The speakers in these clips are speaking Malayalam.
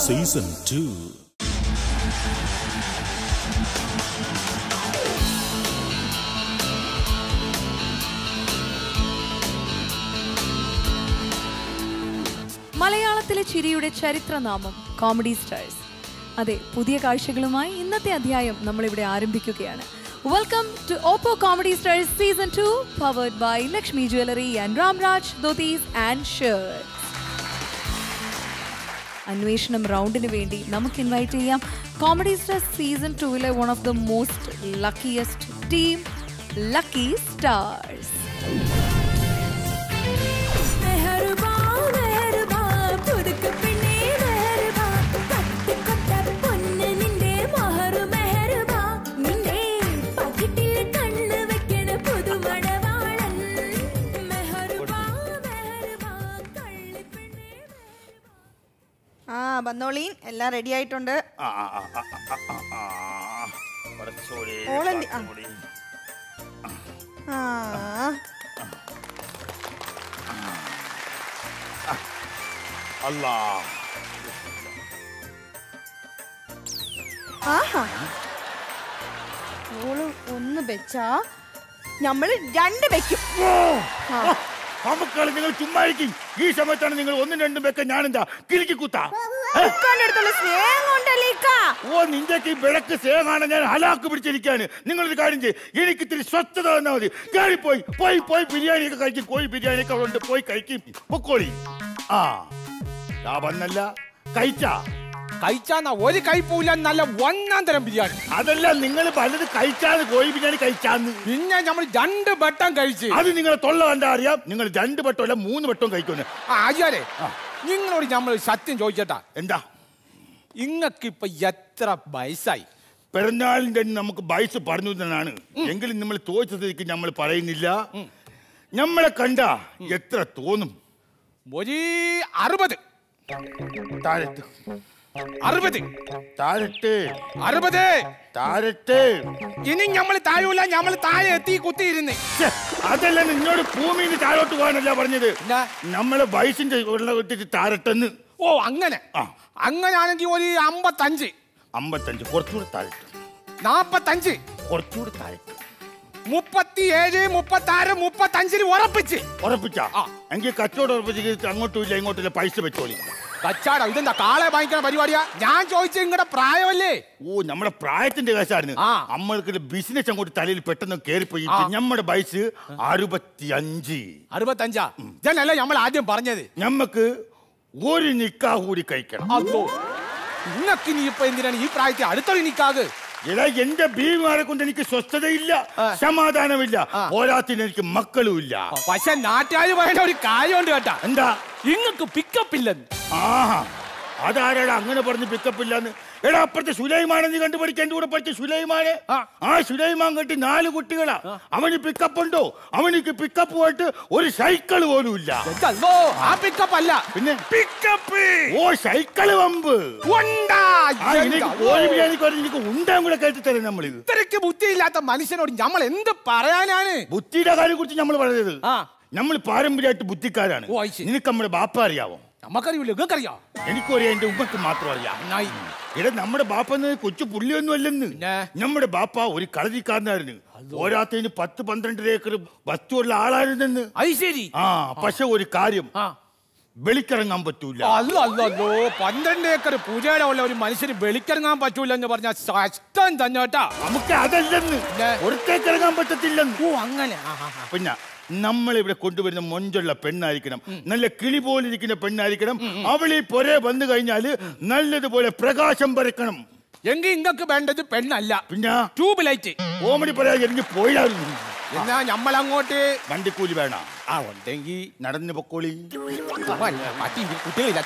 സീസൺ ടു മലയാളത്തിലെ ചിരിയുടെ ചരിത്രനാമം കോമഡി സ്റ്റാർസ് അതെ പുതിയ കാഴ്ചകളുമായി ഇന്നത്തെ അധ്യായം നമ്മളിവിടെ ആരംഭിക്കുകയാണ് welcome to Oppo comedy stars season two powered by Lakshmi jewellery and Ramraj dhotis and shirt അന്വേഷണം റൗണ്ടിന് വേണ്ടി നമുക്ക് ഇൻവൈറ്റ് ചെയ്യാം കോമഡി സ്റ്റാർസ് സീസൺ ടൂവിലെ one of the most luckiest team lucky stars മെഹർബാ മെഹർബാ പുതുക്ക് പെണ്ണേ മെഹർബാ കട്ടിക്കൊട്ട പൊന്ന് നിന്റെ മഹറു മെഹർബാ നിന്റെ പകിട്ടിൽ കണ്ണ് വെക്കണ പുതുമണവാളൻ മെഹർബാ മെഹർബാ കള്ളിപ്പെണ്ണേ ആ വന്നോളീൻ എല്ലാം റെഡി ആയിട്ടുണ്ട് ആ, ആ, ആ, ആ, ആ, ആ, ആ. പടച്ചോനെ, ഓളെന്തി- ആ. കാത്തുമുടി. ആ അല്ലാ ആഹാ ഓള് ഒന്ന് വെച്ചാ നമ്മള് രണ്ട് വെക്കും ആ. പാമ്പക്കള് നിങ്ങൾ ചുമ്മാ ഇരിക്കും ഈ സമയത്താണ് നിങ്ങൾ ഒന്നും രണ്ടും വെക്ക ഞാനെന്താ കിലുക്കി കുത്താ ഏ? ഇക്കാന്റെ അടുത്തുള്ള സ്നേഹം കൊണ്ടല്ലേ ഇക്ക ഓ നിന്റെയൊക്കെ ഈ വിളക്ക് സേഹാണ് ഞാൻ ഹലാക്ക് പിടിച്ചിരിക്കാണ് നിങ്ങളൊരു കാര്യം ചെയ്യും എനിക്ക് ഇത്തിരി സ്വസ്ഥത തന്നാൽ മതി കയറിപ്പോയി പോയി പോയി ബിരിയാണി ഒക്കെ കഴിക്കും കോഴി ബിരിയാണി ഒക്കെ ഉണ്ട് പോയി കഴിക്കും പൊക്കോളി ആ ആ വന്നല്ല കഴിച്ചാ കഴിച്ചാന്ന ഒരു കഴിപ്പില്ല നല്ല ഒന്നാം തരം ബിരിയാണി അതല്ല നിങ്ങൾ പലത് കഴിച്ചാന്ന് കോഴി ബിരിയാണി കഴിച്ചാന്ന് പിന്നെ നമ്മൾ രണ്ട് വട്ടം കഴിച്ച് അത് നിങ്ങളെ തൊള്ള കണ്ടാ അറിയാം നിങ്ങൾ രണ്ട് വട്ടം അല്ല മൂന്ന് വട്ടം കഴിക്കുന്നു ആ, ആചാരെ നിങ്ങളോട് നമ്മൾ സത്യം ചോദിച്ചട്ടാ എന്താ ഇങ്ങക്ക് ഇപ്പൊ എത്ര വയസ്സായി പിറന്നാളിന്റെ അന്ന് നമുക്ക് വയസ്സ് പറഞ്ഞു തന്നാണ് എങ്കിലും നമ്മൾ തോറ്റതിലേക്ക് നമ്മൾ പറയുന്നില്ല നമ്മളെ കണ്ട എത്ര തോന്നും ഒരു അറുപത് താരത്ത് അറുപത് താരത്ത് അറുപത് താരത്ത് ഇനി നമ്മൾ താഴൂല നമ്മൾ താഴെ എത്തി കുത്തിയിരുന്ന് ഛെ, അതല്ല നിന്നോട് ഭൂമിയിൽ താഴോട്ട് പോകാനല്ല പറഞ്ഞത് എന്നാ? നമ്മളെ വയസ്സിന്റെ ഉള്ള വിട്ടിട്ട് താരട്ടെന്ന് ഓ അങ്ങനെ ആ. അങ്ങനാണെങ്കിൽ ഒരു അമ്പത്തഞ്ച് അമ്പത്തഞ്ച് കുറച്ചുകൂടെ താഴത്ത് നാപ്പത്തഞ്ച് കുറച്ചുകൂടെ താഴത്ത് മുപ്പത്തിയേഴ് മുപ്പത്താറ് മുപ്പത്തഞ്ചിന് ഉറപ്പിച്ച് ഉറപ്പിച്ചാ ആ. എങ്കിൽ കച്ചവടം ഉറപ്പിച്ച് അങ്ങോട്ടും ഇല്ല ഇങ്ങോട്ടും ഇല്ല പൈസ വെച്ചോളി കച്ചാട ഇതെന്താ കാളെ വാങ്ങിക്കണ പരിപാടിയാ ഞാൻ ചോദിച്ച നിങ്ങളുടെ പ്രായമല്ലേ ഓ നമ്മുടെ പ്രായത്തിന്റെ കേസായിരുന്നു ആ. നമ്മൾക്ക് ബിസിനസ് അങ്ങോട്ട് തലയിൽ പെട്ടെന്ന് കയറിപ്പോയി ആ. നമ്മുടെ വയസ്സ് അറുപത്തി അഞ്ച് അറുപത്തഞ്ചാ ഇതന്നല്ലേ നമ്മൾ ആദ്യം പറഞ്ഞത് നമ്മക്ക് ഒരു നിക്കാ കൂടി കഴിക്കണം അതോ ഇന്നക്ക് നീ ഇപ്പൊ എന്തിനാണ് ഈ പ്രായത്തിൽ അടുത്തൊരു നിക്കാത് എടാ എന്റെ ഭീമാരെ കൊണ്ട് എനിക്ക് സ്വസ്ഥതയില്ല സമാധാനമില്ല പോരാത്തിന് എനിക്ക് മക്കളും ഇല്ല പക്ഷെ നാട്ടുകാർ പറയുന്ന ഒരു കാര്യമുണ്ട് കേട്ടാ എന്താ ഇങ്ങക്ക് പിക്കപ്പ് ഇല്ലെന്ന് ആഹാ അതാരാടാ അങ്ങനെ പറഞ്ഞ് പിക്കപ്പ് ഇല്ലാന്ന് എടാ അപ്പുറത്തെ സുലൈമാനെ നീ കണ്ടുപിടിക്ക എന്റെ കൂടെ പഠിച്ച സുലൈമാനെ ആ. ആ സുലൈമാൻ കെട്ടി നാല് കുട്ടികളാ അവന് പിക്കപ്പ് ഉണ്ടോ അവനിക്ക് പിക്കപ്പ് പോയിട്ട് ഒരു സൈക്കിൾ പോലും ഇല്ല എന്തല്ലോ ആ പിക്കപ്പ് അല്ല പിന്നെ പിക്കപ്പ് ഓ സൈക്കിള് വമ്പ് ഉണ്ടാ ആ എനിക്ക് കോഴി ബിരിയാണിക്ക് പറഞ്ഞ് എനിക്ക് ഉണ്ടാൻ കൂടെ കേട്ടി തരാം നമ്മൾ ഇത് ഇത്രയ്ക്ക് ബുദ്ധിയില്ലാത്ത മനുഷ്യനോട് നമ്മൾ എന്ത് പറയാനാണ് ബുദ്ധിയുടെ കാര്യം കുറിച്ച് നമ്മൾ പറഞ്ഞത് ആ. നമ്മൾ പാരമ്പര്യമായിട്ട് ബുദ്ധിക്കാരാണ് ഓ, അത് ശരി. നിനക്ക് നമ്മുടെ ബാപ്പ അറിയാവോ നമുക്കറിയില്ല നിങ്ങൾക്കറിയോ എനിക്കും അറിയാം എന്റെ ഉമ്മക്ക് മാത്രം അറിയാം നന്നായി. എടാ നമ്മുടെ ബാപ്പ എന്ന് കൊച്ചു പുള്ളിയൊന്നും അല്ലെന്ന് പിന്നെ? നമ്മുടെ ബാപ്പ ഒരു കളരിക്കാരനായിരുന്നു പോരാത്തതിന് പത്ത് പന്ത്രണ്ടര ഏക്കർ വസ്തുവുള്ള ആളായിരുന്നെന്ന് അത് ശരി ആ പക്ഷെ ഒരു കാര്യം ആ വെളിക്കിറങ്ങാൻ പറ്റൂല അല്ല അല്ലല്ലോ പന്ത്രണ്ട് ഏക്കർ പൂജയുടെ ഉള്ള ഒരു മനുഷ്യന് വെളിക്കിറങ്ങാൻ പറ്റൂല എന്ന് പറഞ്ഞ കഷ്ടം തന്നെ കേട്ടാ നമുക്ക് അതല്ലെന്ന് പിന്നെ? ഒരിടത്തേക്ക് ഇറങ്ങാൻ പറ്റത്തില്ലെന്ന് ഓ അങ്ങനെ ആ, ആ, ആ. പിന്നെ നമ്മൾ ഇവിടെ കൊണ്ടുവരുന്ന മൊഞ്ചുള്ള പെണ്ണായിരിക്കണം നല്ല കിളി പോലിരിക്കുന്ന പെണ്ണായിരിക്കണം അവളീ പൊരെ വന്നു കഴിഞ്ഞാല് നല്ലതുപോലെ പ്രകാശം പരക്കണം എങ്കിൽ ഇങ്ങക്ക് വേണ്ടത് പെണ്ണല്ല പിന്നെ ട്യൂബ് ലൈറ്റ് ഓമടി പറയാ എനിക്ക് പോയായിരുന്നു എന്നാ നമ്മൾ അങ്ങോട്ട് വണ്ടിക്കൂലി വേണ ആ ഉണ്ടെങ്കിൽ നടന്നു പൊക്കോളി മറ്റേ കുട്ടികളില്ല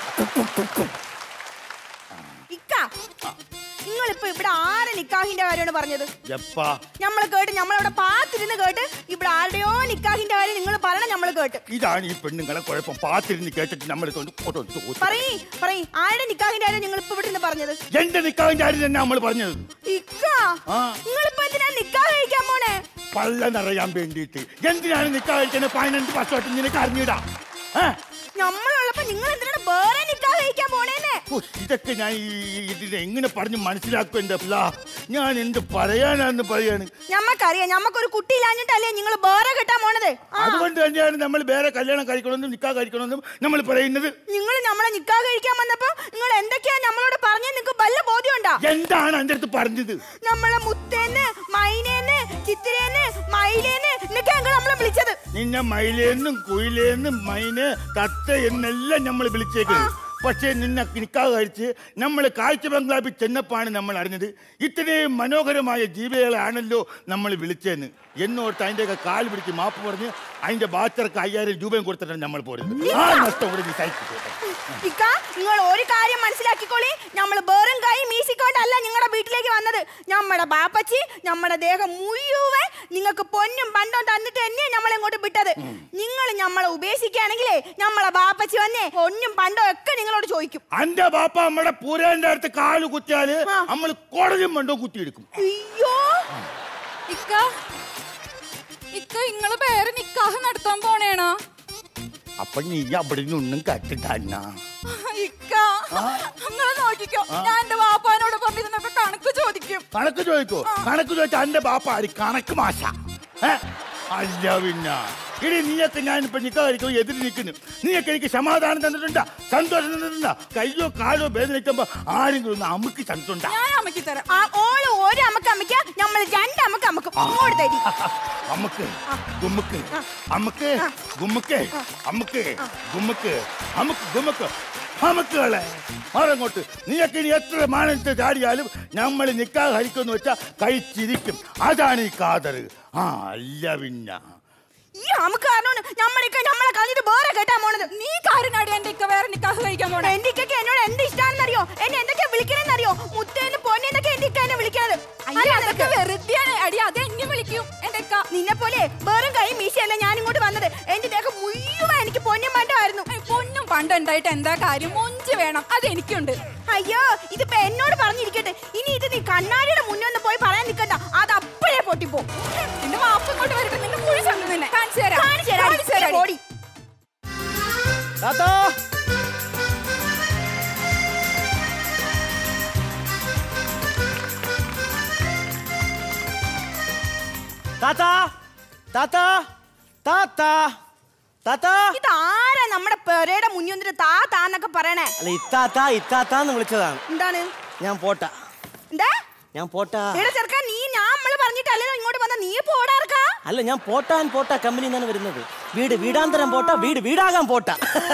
ഇക്ക നിങ്ങളിപ്പോ ഇവിടെ ആരെ നിക്കാഹിന്റെ കാര്യമാണ് പറഞ്ഞത് എപ്പാ നമ്മൾ കേട്ട് നമ്മളവിടെ പാത്തിരുന്ന് കേട്ട് ഇവിടെ ആരുടെയോ നിക്കാഹിന്റെ കാര്യം നിങ്ങൾ പറയണം നമ്മൾ കേട്ട് ഇതാണ് ഈ പെണ്ണുങ്ങളെ കുഴപ്പം പാത്തിരുന്ന് കേട്ടിട്ട് നമ്മൾ പറയ് പറയ് ആരുടെ നിക്കാഹിന്റെ കാര്യം നിങ്ങൾ ഇപ്പൊ ഇവിടെ നിന്ന് പറഞ്ഞത് എന്റെ നിക്കാവിന്റെ കാര്യം തന്നെ നമ്മൾ പറഞ്ഞത് ഇക്ക ആ. നിങ്ങളിപ്പോ എന്തിനാ നിക്കാഹ് കഴിക്കാൻ പോണേ പള്ള നിറയാൻ വേണ്ടിയിട്ട് എന്തിനാണ് നിക്കാ കഴിക്കുന്നത് പതിനഞ്ച് വർഷമായിട്ട് നിനക്ക് അറിഞ്ഞിടാ ഏ? നമ്മളുള്ളപ്പോ നിങ്ങൾ എന്തിനാണ് വേറെ നിക്കാഹ് കഴിക്കാൻ പോണേന്നെ ഓ, ഇതൊക്കെ ഞാൻ ഈ ഇതിനെ എങ്ങനെ പറഞ്ഞ് മനസ്സിലാക്കും എന്റെ പിള്ള ഞാൻ എന്ത് പറയാനാന്ന് പറയാണ് ഞമ്മക്കറിയാം ഞമ്മക്കൊരു കുട്ടിയില്ലാഞ്ഞിട്ടല്ലേ നിങ്ങൾ വേറെ കെട്ടാൻ പോണത് ആ അതുകൊണ്ട് തന്നെയാണ് നമ്മൾ വേറെ കല്യാണം കഴിക്കണമെന്നും നിക്കാ കഴിക്കണമെന്നും നമ്മൾ പറയുന്നത് നിങ്ങൾ നമ്മളെ നിക്കാ കഴിക്കാൻ വന്നപ്പോ നിങ്ങൾ എന്തൊക്കെയാ നമ്മളോട് പറഞ്ഞ നിങ്ങൾക്ക് വല്ല ബോധ്യമുണ്ടാ എന്താണ് എന്റെ അടുത്ത് പറഞ്ഞത് നമ്മളെ മുത്തേന്ന് മൈനേന്ന് ചിത്തിരേന്ന് മയിലേന്ന് എന്നൊക്കെ ഞങ്ങൾ നമ്മളെ വിളിച്ചത് നിന്നെ മയിലേന്നും കുയിലേന്നും മൈന് തത്ത എന്നെല്ലാം നമ്മൾ വിളിച്ചേക്കുന്നത് പക്ഷേ നിന്നെ നിക്കാതെ കഴിച്ച് നമ്മൾ കാഴ്ച ബംഗ്ലാവിൽ ചെന്നപ്പാണ് നമ്മൾ അറിഞ്ഞത് ഇത്രയും മനോഹരമായ ജീവികളാണല്ലോ നമ്മൾ വിളിച്ചതെന്ന് എന്നോർത്ത് അതിൻ്റെയൊക്കെ കാൽ പിടിച്ച് മാപ്പ് പറഞ്ഞ് അതിന്റെ ബാച്ചർക്ക് അയ്യായിരം രൂപയും കൊടുത്തിട്ടാണ് നമ്മൾ പോരുന്നത് ആ നഷ്ടം കൂടെ നീ സഹിച്ചു ഇക്ക നിങ്ങൾ ഒരു കാര്യം മനസ്സിലാക്കിക്കോളി നമ്മൾ ബേറും കൈ മീശിക്കൊണ്ടല്ല നിങ്ങളുടെ വീട്ടിലേക്ക് വന്നത് നമ്മുടെ ബാപ്പച്ചി നമ്മുടെ ദേഹം മുഴുവൻ നിങ്ങൾക്ക് പൊന്നും പണ്ടും തന്നിട്ട് തന്നെയാ നമ്മൾ ഇങ്ങോട്ട് വിട്ടത് നിങ്ങൾ നമ്മളെ ഉപേക്ഷിക്കുകയാണെങ്കിലേ നമ്മളെ ബാപ്പച്ചി വന്നേ പൊന്നും പണ്ടോ ഒക്കെ നിങ്ങളോട് ചോദിക്കും അന്റെ ബാപ്പ നമ്മുടെ പൂരേന്റെ അടുത്ത് കാല് കുത്തിയാല് നമ്മൾ കോടതിയും മണ്ടോ കുത്തിയെടുക്കും അയ്യോ ഇക്ക ഇക്ക ഇങ്ങള് വേറെ നിക്കാഹ് നടത്താൻ പോണേണോ അപ്പൊ നീ അവിടെ നിന്നൊന്നും കട്ടിട്ടാ ഇക്ക നിങ്ങൾ നോക്കിക്കോ ഞാൻ എന്റെ വാപ്പാനോട് പറഞ്ഞിരുന്നൊക്കെ കണക്ക് ചോദിക്കും കണക്ക് ചോദിക്കോ കണക്ക് ചോദിച്ചാ എന്റെ ബാപ്പ ആര് കണക്ക് മാഷ ഏ? അല്ല പിന്നെ ഇനി നീയൊക്കെ ഞാനിപ്പോ നിൽക്കാതിരിക്കും എതിര് നിൽക്കുന്നു നീയൊക്കെ എനിക്ക് സമാധാനം തന്നിട്ടുണ്ടാ സന്തോഷം തന്നിട്ടുണ്ടാ കയ്യോ കാലോ വേദനിക്കുമ്പോ ആരെങ്കിലും ഒന്ന് അമുക്ക് തന്നിട്ടുണ്ടാ ഞാൻ അമ്മയ്ക്ക് തരാം ആ ഓള് ഒരു അമ്മക്ക് അമ്മയ്ക്ക നമ്മൾ രണ്ട് അമ്മക്ക് അമ്മക്ക് ഇങ്ങോട്ട് തരി അമ്മക്ക് ഗുമ്മുക്ക് അമ്മക്ക് ഗുമ്മുക്ക് അമ്മക്ക് ഗുമ്മുക്ക് അമ്മക്ക് ഗുമ്മുക്ക് അമ്മക്കുകളെ മാറങ്ങോട്ട് നീയൊക്കെ ഇനി എത്ര മാനത്ത് ചാടിയാലും നമ്മൾ നിക്കാ ഹരിക്കുമെന്ന് വെച്ചാ കഴിച്ചിരിക്കും അതാണ് ഈ കാതറ് ആ അല്ല പിന്നെ ഈ അമ്മക്ക് കാരണമാണ് നമ്മളൊക്കെ നമ്മളെ കളഞ്ഞിട്ട് വേറെ കേട്ടാ പോണത് നീ കാരനാടി എന്റെ ഇക്ക വേറെ നിക്കാഹ് കഴിക്കാൻ പോണേ എന്റെ ഇക്കൊക്കെ എന്നോട് എന്ത് ഇഷ്ടാണെന്നറിയോ എന്നെ എന്തൊക്കെയാ വിളിക്കണെന്നറിയോ മുത്തേന്ന് പൊന്നേന്നൊക്കെ എന്റെ ഇക്ക എന്നെ വിളിക്കണത് അയ്യോ അറിയോ അതൊക്കെ നിനക്ക്? വെറുതെയാണ് അടി അത് എന്നെ വിളിക്കും എന്റെ ഇക്ക നിന്നെ പോലെ വേറും കൈ മീശയല്ല ഞാൻ ഇങ്ങോട്ട് വന്നത് എന്റെ ദേഹം മുഴുവൻ എനിക്ക് പൊന്നും മണ്ടമായിരുന്നു ഏയ്, പൊന്നും പണ്ടുണ്ടായിട്ട് എന്താ കാര്യം മൊഞ്ച് വേണം അത് എനിക്കുണ്ട് അയ്യോ ഇതിപ്പോ എന്നോട് പറഞ്ഞിരിക്കട്ടെ ഇനി ഇത് നീ കണ്ണാടിയുടെ മുന്നേ ഒന്ന് പോയി പറയാൻ നിൽക്കണ്ട അത് അപ്പോഴേ പൊട്ടിപ്പോ നിന്റെ മാപ്പ് ഇങ്ങോട്ട് വരട്ടെ നിന്റെ കുഴി ചന്തു നിന്നെ കാണിച്ചു തരാം കാണിച്ചു തരാം. കാണിച്ചു തരാം നീ ഓടി താത്താ താത്താ താത്താ താത്താ താത്താ ഇതാരാ നമ്മുടെ പെരയുടെ മുന്നിൽ വന്നിട്ട് താ താന്നൊക്കെ പറയണേ അല്ല ഇത്താത്ത ഇത്താത്താന്ന് വിളിച്ചതാണ് എന്താണ് ഞാൻ പോട്ട എന്താ ഞാൻ പോട്ടാ എടാ ചെറുക്കാൻ നീ ഞാൻ നമ്മള് പറഞ്ഞിട്ടല്ലേ ഇങ്ങോട്ട് വന്ന നീ പോടാർക്കാ അല്ല ഞാൻ പോട്ടാൻ പോട്ട കമ്പനി നിന്നാണ് വരുന്നത് വീട് വീടാന്തരം പോട്ട വീട് വീടാകാൻ പോട്ട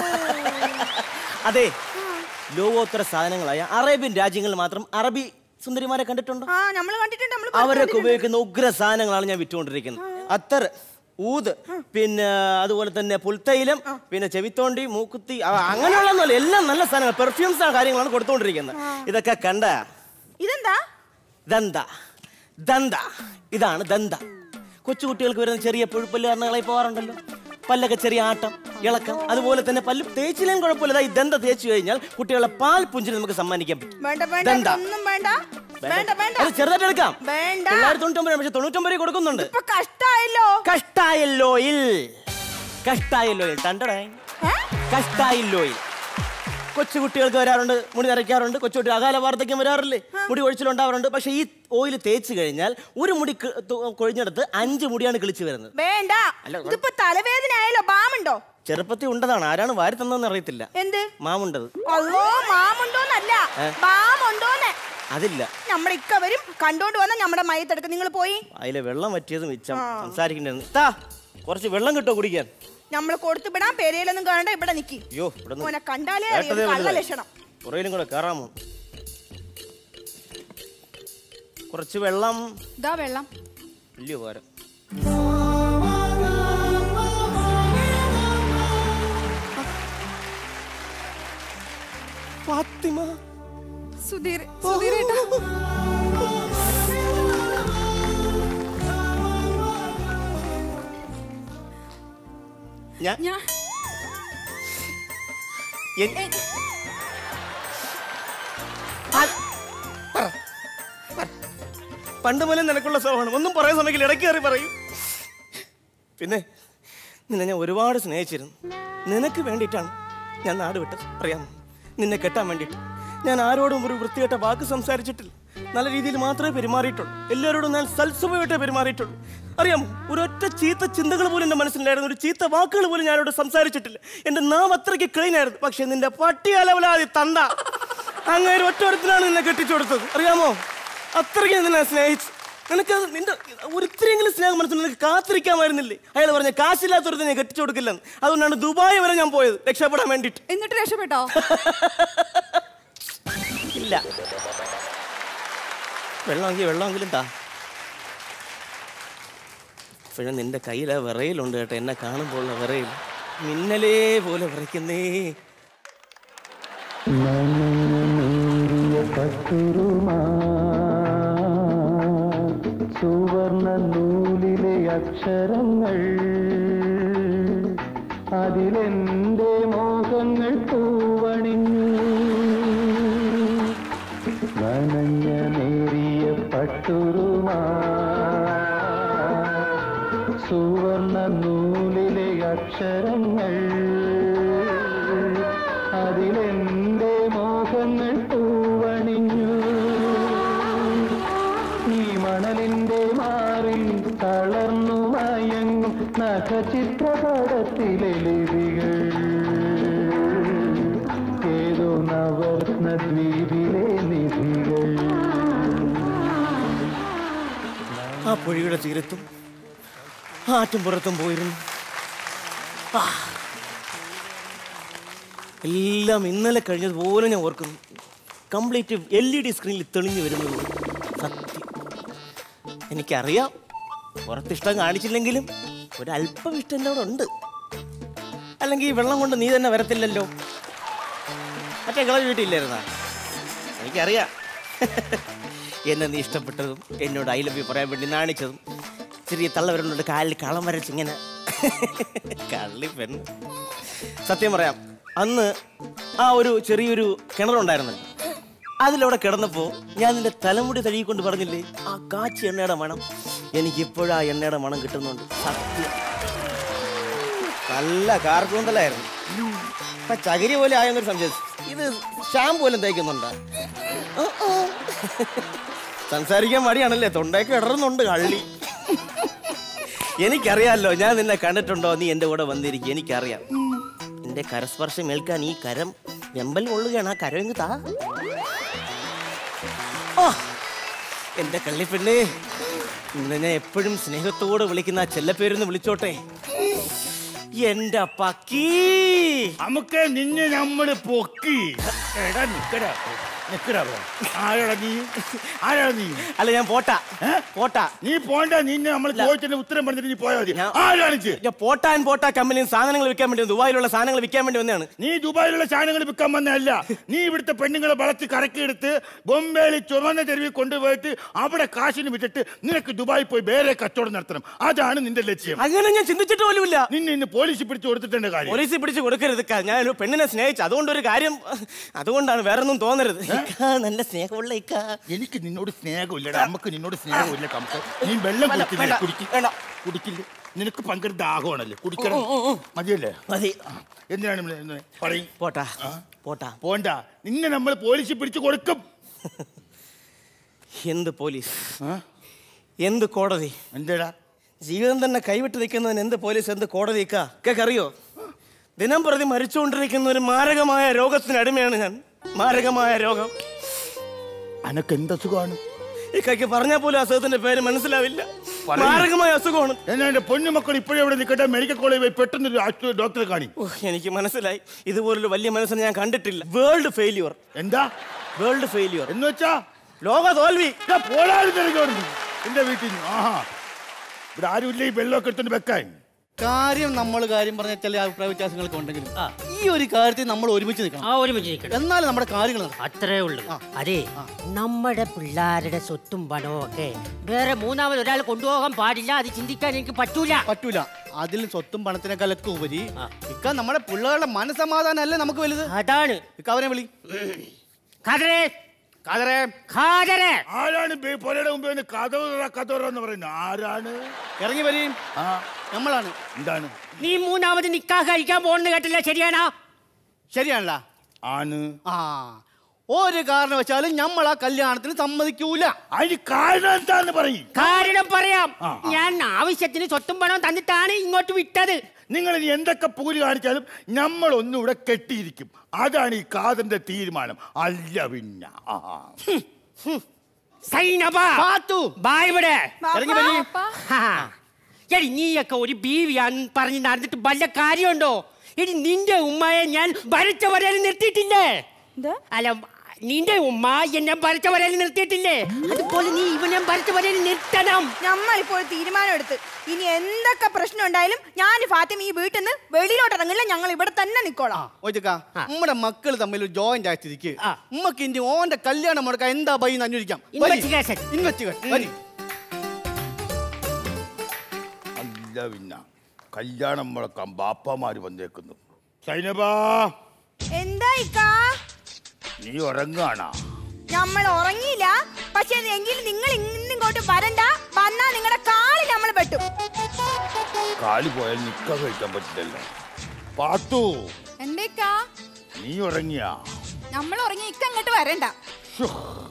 അതെ ലോകോത്തര സാധനങ്ങളായ അറേബ്യൻ രാജ്യങ്ങളിൽ മാത്രം അറബി സുന്ദരിമാരെ കണ്ടിട്ടുണ്ടോ ആ നമ്മള് കണ്ടിട്ടുണ്ട് നമ്മള് അവരൊക്കെ ഉപയോഗിക്കുന്ന ഉഗ്ര സാധനങ്ങളാണ് ഞാൻ വിറ്റുകൊണ്ടിരിക്കുന്നത് അത്തർ ഊത് പിന്നെ അതുപോലെ തന്നെ പുൽത്തൈലം പിന്നെ ചെവിത്തോണ്ടി മൂക്കുത്തി ആ, അങ്ങനെയുള്ളതൊന്നുമല്ല എല്ലാം നല്ല സാധനങ്ങൾ പെർഫ്യൂംസ് കാര്യങ്ങളാണ് കൊടുത്തുകൊണ്ടിരിക്കുന്നത് ഇതൊക്കെ കണ്ട ഇതെന്താ ദന്ത ദന്ത ഇതാണ് ദന്ത കൊച്ചുകുട്ടികൾക്ക് വരുന്ന ചെറിയ പുഴുപ്പല്ല് കാരണങ്ങളായി പോകാറുണ്ടല്ലോ പല്ലൊക്കെ ചെറിയ ആട്ടം ഇളക്കം അതുപോലെ തന്നെ പല്ല് തേച്ചിലേം കുഴപ്പമില്ല ദാ ഈ ദന്ത തേച്ചു കഴിഞ്ഞാൽ കുട്ടികളുടെ പാൽ പുഞ്ചിന് നമുക്ക് സമ്മാനിക്കാൻ പറ്റും വേണ്ട വേണ്ട ദന്ത. ഒന്നും വേണ്ട വേണ്ട വേണ്ട അത് ചെറുതായിട്ട് എടുക്കാം വേണ്ട തൊള്ളായിരത്തി തൊണ്ണൂറ്റൊമ്പത് പക്ഷെ തൊണ്ണൂറ്റൊമ്പത് രൂപ കൊടുക്കുന്നുണ്ട് ഇപ്പൊ കഷ്ടായല്ലോ കഷ്ടായല്ലോയിൽ കഷ്ടായല്ലോയിൽ ടണ്ടടേ ഏ? കഷ്ടായില്ലോയിൽ കൊച്ചു കുട്ടികൾക്ക് വരാറുണ്ട് മുടി നരയ്ക്കാറുണ്ട് കൊച്ചുകുട്ടി അകാല വാർദ്ധക്യം വരാറില്ലേ മുടി ഒഴിച്ചിലുണ്ടാവാറുണ്ട് പക്ഷെ ഈ ഓയിൽ തേച്ച് കഴിഞ്ഞാൽ ഒരു മുടി കി- തു- കൊഴിഞ്ഞെടുത്ത് അഞ്ച് മുടിയാണ് കിളിച്ചു വരുന്നത് വേണ്ട ഇതിപ്പോ തലവേദന ആയാലോ ബാമുണ്ടോ ചെറുപ്പത്തിൽ ഉണ്ടതാണ് ആരാണ് വാരി തന്നതെന്ന് അറിയത്തില്ല എന്ത് മാമുണ്ടത് അല്ലോ മാമുണ്ടോന്നല്ല ബാമുണ്ടോന്ന് അതില്ല നമ്മുടെ ഇക്ക വരും കണ്ടോണ്ട് വന്ന നമ്മുടെ മയത്തെടുക്കും നിങ്ങൾ പോയി അതിലെ വെള്ളം പറ്റിയത് മിച്ചം സംസാരിക്കണ്ടായിരുന്നു താ കുറച്ച് വെള്ളം കിട്ടോ കുടിക്കാൻ നമ്മൾ കൊടുത്തു വിടാൻ പെരയിലൊന്നും കാണണ്ട ഇവിടെ നിക്കി അയ്യോ ഇവിടെ ഓനെ കണ്ടാലേ അറിയാം കേട്ടതേ ഒരു കള്ള വലുതായി. ലക്ഷണം കുറേലും കൂടെ കയറാമോ കുറച്ച് വെള്ളം ഇതാ വെള്ളം വലിയ പോരം ഫാത്തിമ സുധീർ സുധീരേട്ടാ ഞാൻ ഞാൻ എൻ- പണ്ട് മുതലേ നിനക്കുള്ള സ്വഭാവമാണ് ഒന്നും പറയാൻ സമയക്കില്ല ഇടയ്ക്ക് കയറി പറയും പിന്നെ നിന്നെ ഞാൻ ഒരുപാട് സ്നേഹിച്ചിരുന്നു നിനക്ക് വേണ്ടിയിട്ടാണ് ഞാൻ നാട് വിട്ടത് അറിയാമോ നിന്നെ കെട്ടാൻ വേണ്ടിയിട്ട് ഞാൻ ആരോടും ഒരു വൃത്തികെട്ട വാക്ക് സംസാരിച്ചിട്ടില്ല നല്ല രീതിയിൽ മാത്രമേ പെരുമാറിയിട്ടുള്ളൂ എല്ലാവരോടും ഞാൻ സൽസ്വഭാവമായിട്ടേ പെരുമാറിയിട്ടുള്ളൂ അറിയാം ഒരൊറ്റ ചീത്ത ചിന്തകൾ പോലും എൻ്റെ മനസ്സിലായിരുന്നു ഒരു ചീത്ത വാക്കുകൾ പോലും ഞാനോട് സംസാരിച്ചിട്ടില്ല എൻ്റെ നാം അത്രയ്ക്ക് ക്ലീൻ ആയിരുന്നു പക്ഷെ നിന്റെ പട്ടി അലവലാതി തന്ത അങ്ങനെ ഒറ്റ നിന്നെ കെട്ടിച്ചു കൊടുത്തത് അറിയാമോ അത്രയ്ക്ക് ഞാൻ നിന്നെ സ്നേഹിച്ചു നിനക്ക് അത് നിന്റെ ഒരിത്തിരിയെങ്കിലും സ്നേഹം മനസ്സിൽ നിനക്ക് കാത്തിരിക്കാമായിരുന്നില്ലേ അയാൾ പറഞ്ഞ കാശില്ലാത്തൊരുത്തെ ഞാൻ കെട്ടിച്ചു കൊടുക്കില്ലെന്ന് അതുകൊണ്ടാണ് ദുബായ് വരെ ഞാൻ പോയത് രക്ഷപ്പെടാൻ വേണ്ടിയിട്ട് എന്നിട്ട് രക്ഷപ്പെട്ടോ ഇല്ല വെള്ളമെങ്കിൽ വെള്ളമെങ്കിലും താ ഇപ്പോഴും നിന്റെ കയ്യിൽ ആ വിറയിലുണ്ട് കേട്ടോ എന്നെ കാണുമ്പോൾ ഉള്ള വിറയിൽ മിന്നലേ പോലെ വിറയ്ക്കുന്നേ സുവർണ നൂലിലെ അക്ഷരങ്ങൾ അതിലെന്റെ മോഹങ്ങൾ പൂവണിഞ്ഞു നനഞ്ഞ നേരിയ പട്ടുരുമാ സുവർണ നൂലിലെ അക്ഷരങ്ങൾ അതിലെന്റെ മോഹങ്ങൾ പൂവണിഞ്ഞു ഈ മണലിന്റെ മാറിൽ തളർന്നു മയങ്ങും നഖചിത്രപടത്തിലെ ലിപികൾ ഏതോ നവർണ ദ്വീപിലെ നിധികൾ ആ പുഴയുടെ തീരത്തും ആറ്റും പുറത്തും പോയിരുന്നു ആ. എല്ലാം ഇന്നലെ കഴിഞ്ഞതുപോലെ ഞാൻ ഓർക്കുന്നു കംപ്ലീറ്റ് എൽ ഇ ഡി സ്ക്രീനിൽ തെളിഞ്ഞു വരുന്നത് പോലെ. സത്യം എനിക്കറിയാം പുറത്തിഷ്ടം കാണിച്ചില്ലെങ്കിലും ഒരല്പം ഇഷ്ടം എൻ്റെ അവിടെ ഉണ്ട് അല്ലെങ്കിൽ ഈ വെള്ളം കൊണ്ട് നീ തന്നെ വരത്തില്ലല്ലോ മറ്റേ കിളവ് വീട്ടിലില്ലായിരുന്നാ എനിക്കറിയാം എന്നെ നീ ഇഷ്ടപ്പെട്ടതും എന്നോട് ഐ ലവ് യു പറയാൻ വേണ്ടി നാണിച്ചതും ചെറിയ തള്ളവരുന്നുണ്ട് കാലിൽ കളം വരച്ചിങ്ങനെ കള്ളി പെണ്ണ് സത്യം പറയാം അന്ന് ആ ഒരു ചെറിയൊരു കിണറുണ്ടായിരുന്നല്ലോ അതിലവിടെ കിടന്നപ്പോ ഞാൻ നിന്റെ തലമുടി തഴുകിക്കൊണ്ട് പറഞ്ഞില്ലേ ആ കാച്ചി എണ്ണയുടെ മണം എനിക്ക് ഇപ്പോഴും ആ എണ്ണയുടെ മണം കിട്ടുന്നുണ്ട് സത്യം നല്ല കാർക്കൂന്തലായിരുന്നു ഇപ്പൊ ചകിരി പോലെ ആയെന്നൊരു സംശയം ഇത് ഷാമ്പു പോലും തേക്കുന്നുണ്ടോ ആ, ആ. സംസാരിക്കാൻ മടിയാണല്ലേ തൊണ്ടയൊക്കെ ഇടറുന്നുണ്ട് കള്ളി എനിക്കറിയാലോ ഞാൻ നിന്നെ കണ്ടിട്ടുണ്ടോ നീ എൻ്റെ കൂടെ വന്നിരിക്കും എനിക്കറിയാം നിന്റെ കരസ്പർശം ഏൽക്കാൻ ഈ കരം വെമ്പൽ കൊള്ളുകയാണ് ആ കരം ഇങ്ങ് താ ആ, എന്റെ കള്ളിപ്പെണ്ണേ ഇന്ന് ഞാൻ എപ്പോഴും സ്നേഹത്തോടെ വിളിക്കുന്ന ആ ചെല്ലപ്പേരൊന്ന് വിളിച്ചോട്ടെ എന്റെ പക്കീ നമുക്ക് നിന്നെ നമ്മള് പൊക്കി എടാ നിക്കടാ നിക്കടാ പോ. ആരാടാ നീ ആരാടാ നീ അല്ല ഞാൻ പോട്ടാ ഏ? പോട്ടാ നീ പോണ്ട നിന്നെ നമ്മൾ ചോദിച്ചതിന്റെ ഉത്തരം പറഞ്ഞിട്ട് നീ പോയാൽ മതി ഞാൻ- ആരാണ് ഇത്? ഞാൻ പോട്ടാ ആൻഡ് പോട്ടാ കമ്പനിയിൽ സാധനങ്ങൾ വിൽക്കാൻ വേണ്ടി വന്നു. ദുബായിലുള്ള സാധനങ്ങൾ വിൽക്കാൻ വേണ്ടി വന്നതാണ് നീ ദുബായിലുള്ള സാധനങ്ങൾ വിൽക്കാൻ വന്നതല്ല നീ ഇവിടുത്തെ പെണ്ണുങ്ങളെ വളർത്തി കറക്കിയെടുത്ത് ബൊംബേയിൽ ചുവന്ന തെരുവിൽ കൊണ്ടുപോയിട്ട് അവിടെ കാശിന് വിറ്റിട്ട് നിനക്ക് ദുബായി പോയി വേറെ കച്ചവടം നടത്തണം അതാണ് നിന്റെ ലക്ഷ്യം അങ്ങനെ ഞാൻ ചിന്തിച്ചിട്ട് പോലുമില്ല നിന്നെ ഇന്ന് പോലീസിൽ പിടിച്ചു കൊടുത്തിട്ടുണ്ട് കാര്യം പോലീസിൽ പിടിച്ച് കൊടുക്കരുത് ക- ഞാൻ ഒരു പെണ്ണിനെ സ്നേഹിച്ചു അതുകൊണ്ട് ഒരു കാര്യം അതുകൊണ്ടാണ് വേറെ ഒന്നും തോന്നരുത് ഇക്ക, നല്ല സ്നേഹമുള്ള ഇക്ക എനിക്ക് നിന്നോട് സ്നേഹമില്ലടാ നമുക്ക് നിന്നോട് സ്നേഹമില്ല കമ്പ നീ വെള്ളം വേണ്ട, കുടിക്കില്ല വേണ്ട, കുടിക്കി വേണ്ട. കുടിക്കില്ല നിനക്ക് ഭയങ്കര ദാഹമാണല്ലേ കുടിക്കണം മതിയല്ലേ മതി എന്തിനാണ് നമ്മൾ ഇന്ന് പറയും പോട്ടാ പോട്ടാ പോണ്ട നിന്നെ നമ്മൾ പോലീസിൽ പിടിച്ചു കൊടുക്കും എന്ത് പോലീസ് ആ? എന്ത് കോടതി എന്തേടാ ജീവിതം തന്നെ കൈവിട്ട് നിൽക്കുന്നവൻ എന്ത് പോലീസ് എന്ത് കോടതി ഇക്ക അറിയോ ദിനം പ്രതി മരിച്ചുകൊണ്ടിരിക്കുന്ന ഒരു മാരകമായ രോഗത്തിന് അടിമയാണ് ഞാൻ മാരകമായ രോഗം അനക്ക് എന്ത് അസുഖമാണ് ഇക്കയ്ക്ക് പറഞ്ഞാൽ പോലും അസുഖത്തിന്റെ പേര് മനസ്സിലാവില്ല മാരകമായ അസുഖമാണ് എന്നാ എന്റെ പൊന്നുമക്കൾ ഇപ്പോഴും ഇവിടെ നിൽക്കട്ടെ മെഡിക്കൽ കോളേജിൽ പോയി പെട്ടെന്ന് ഒരു ആശുപത്രി ഡോക്ടറെ കാണി ഓ, എനിക്ക് മനസ്സിലായി ഇതുപോലൊരു വലിയ മനസ്സിനെ ഞാൻ കണ്ടിട്ടില്ല വേൾഡ് ഫെയില്യൂർ എന്താ വേൾഡ് ഫെയില്യൂർ എന്ന് വെച്ചാ ലോക തോൽവി ഇതാ പോരാടി തിരക്കോടുന്നു എന്റെ വീട്ടിൽ നിന്ന് ആഹാ ഇവിടെ ആരുമില്ല ഈ വെള്ളമൊക്കെ എടുത്തോണ്ട് വെക്കാൻ കാര്യം നമ്മൾ കാര്യം പറഞ്ഞ ചില അഭിപ്രായ വ്യത്യാസങ്ങളൊക്കെ ഉണ്ടെങ്കിലും ഈ ഒരു കാര്യത്തിൽ നമ്മൾ ഒരുമിച്ച് നിൽക്കണം ആ ഒരുമിച്ച് നിൽക്കണം എന്നാലും നമ്മുടെ കാര്യങ്ങൾ നടക്കും. അത്രേ ഉള്ളൂ അതെ നമ്മുടെ പിള്ളേരുടെ സ്വത്തും പണവും ഒക്കെ വേറെ മൂന്നാമത് ഒരാൾ കൊണ്ടുപോകാൻ പാടില്ല അത് ചിന്തിക്കാൻ എനിക്ക് പറ്റൂല പറ്റൂല അതിൽ സ്വത്തും പണത്തിനേക്കാളൊക്കെ ഉപരി ഇക്ക നമ്മുടെ പിള്ളേരുടെ മനസമാധാനം അല്ലേ നമുക്ക് വലുത് അതാണ് ഇക്ക അവനെ വിളി ഖാദറേ കാതറേ ഖാദറേ ആരാണ് ബേ- പുരയുടെ മുമ്പ് വന്ന് കഥ തുറ, കഥ തുറ എന്ന് പറയുന്നത് ആരാണ് ഇറങ്ങി വരീം ആ നമ്മളാണ് എന്താണ് നീ മൂന്നാമത് നിക്കാഹ് കഴിക്കാൻ പോകുന്നത് കേട്ടില്ല ശരിയാണോ ശരിയാണല്ല ആണ് ആ ഒരു കാരണവശാലും നമ്മൾ ആ കല്യാണത്തിന് സമ്മതിക്കൂല അതിന് കാരണം എന്താന്ന് പറയും കാരണം പറയാം ഞാൻ ആവശ്യത്തിന് സ്വത്തും പണവും തന്നിട്ടാണ് ഇങ്ങോട്ട് വിട്ടത് നിങ്ങൾ ഇനി എന്തൊക്കെ പൂല് കാണിച്ചാലും നമ്മൾ ഒന്നുകൂടെ കെട്ടിയിരിക്കും അതാണ് ഈ കാതന്റെ തീരുമാനം അല്ല പിന്നെ ആ. സൈനബ പാത്തു ബാ ഇവിടെ ഇറങ്ങി വരി. ഹാ. എടി നീയൊക്കെ ഒരു ബീവിയാന്ന് പറഞ്ഞ് നടന്നിട്ട് വല്ല കാര്യമുണ്ടോ എടി നിന്റെ ഉമ്മയെ ഞാൻ ഭരിച്ച വരയിൽ നിർത്തിയിട്ടില്ലേ എന്താ? അല്ല നിന്റെ ഉമ്മ എന്നെ ഭരിച്ച വരയിൽ നിർത്തിയിട്ടില്ലേ അതുപോലെ നീ ഇവനെ ഭരിച്ച വരയിൽ നിർത്തണം നമ്മളിപ്പോൾ ഒരു തീരുമാനം എടുത്ത് ഇനി എന്തൊക്കെ പ്രശ്നം ഉണ്ടായാലും ഞാൻ ഫാത്തിമ ഈ വീട്ടിൽ നിന്ന് വെളിയിലോട്ട് ഇറങ്ങില്ല ഞങ്ങൾ ഇവിടെ തന്നെ നിക്കോളാം ഓച്ചക്ക നമ്മുടെ മക്കൾ തമ്മിൽ ജോയിന്റ് ആയി സ്ഥിതിക്ക് ആ. ഉമ്മക്ക് ഇനി ഓന്റെ കല്യാണം മുടക്കാൻ എന്താ ബൈ എന്ന് അന്വേഷിക്കാം Investigation. ഇൻവെസ്റ്റിഗേഷൻ വരി അല്ല പിന്നെ കല്യാണം മുടക്കാൻ ബാപ്പമാര് വന്നേക്കുന്നു സൈനബാ എന്താ ഇക്കാ നീ ഉറങ്ങാണാ നമ്മൾ ഉറങ്ങിയില്ല പക്ഷെ എങ്കിലും നിങ്ങൾ ഇന്നിങ്ങോട്ട് വരണ്ട വന്നാ നിങ്ങളുടെ കാല് നമ്മൾ വെട്ടും കാല് പോയാൽ നിക്ക കഴിക്കാൻ പറ്റില്ലല്ലോ പാത്തു എന്തേക്കാ നീ ഉറങ്ങിയാ നമ്മൾ ഉറങ്ങി ഇക്ക അങ്ങോട്ട് വരണ്ട ശ്ശോ.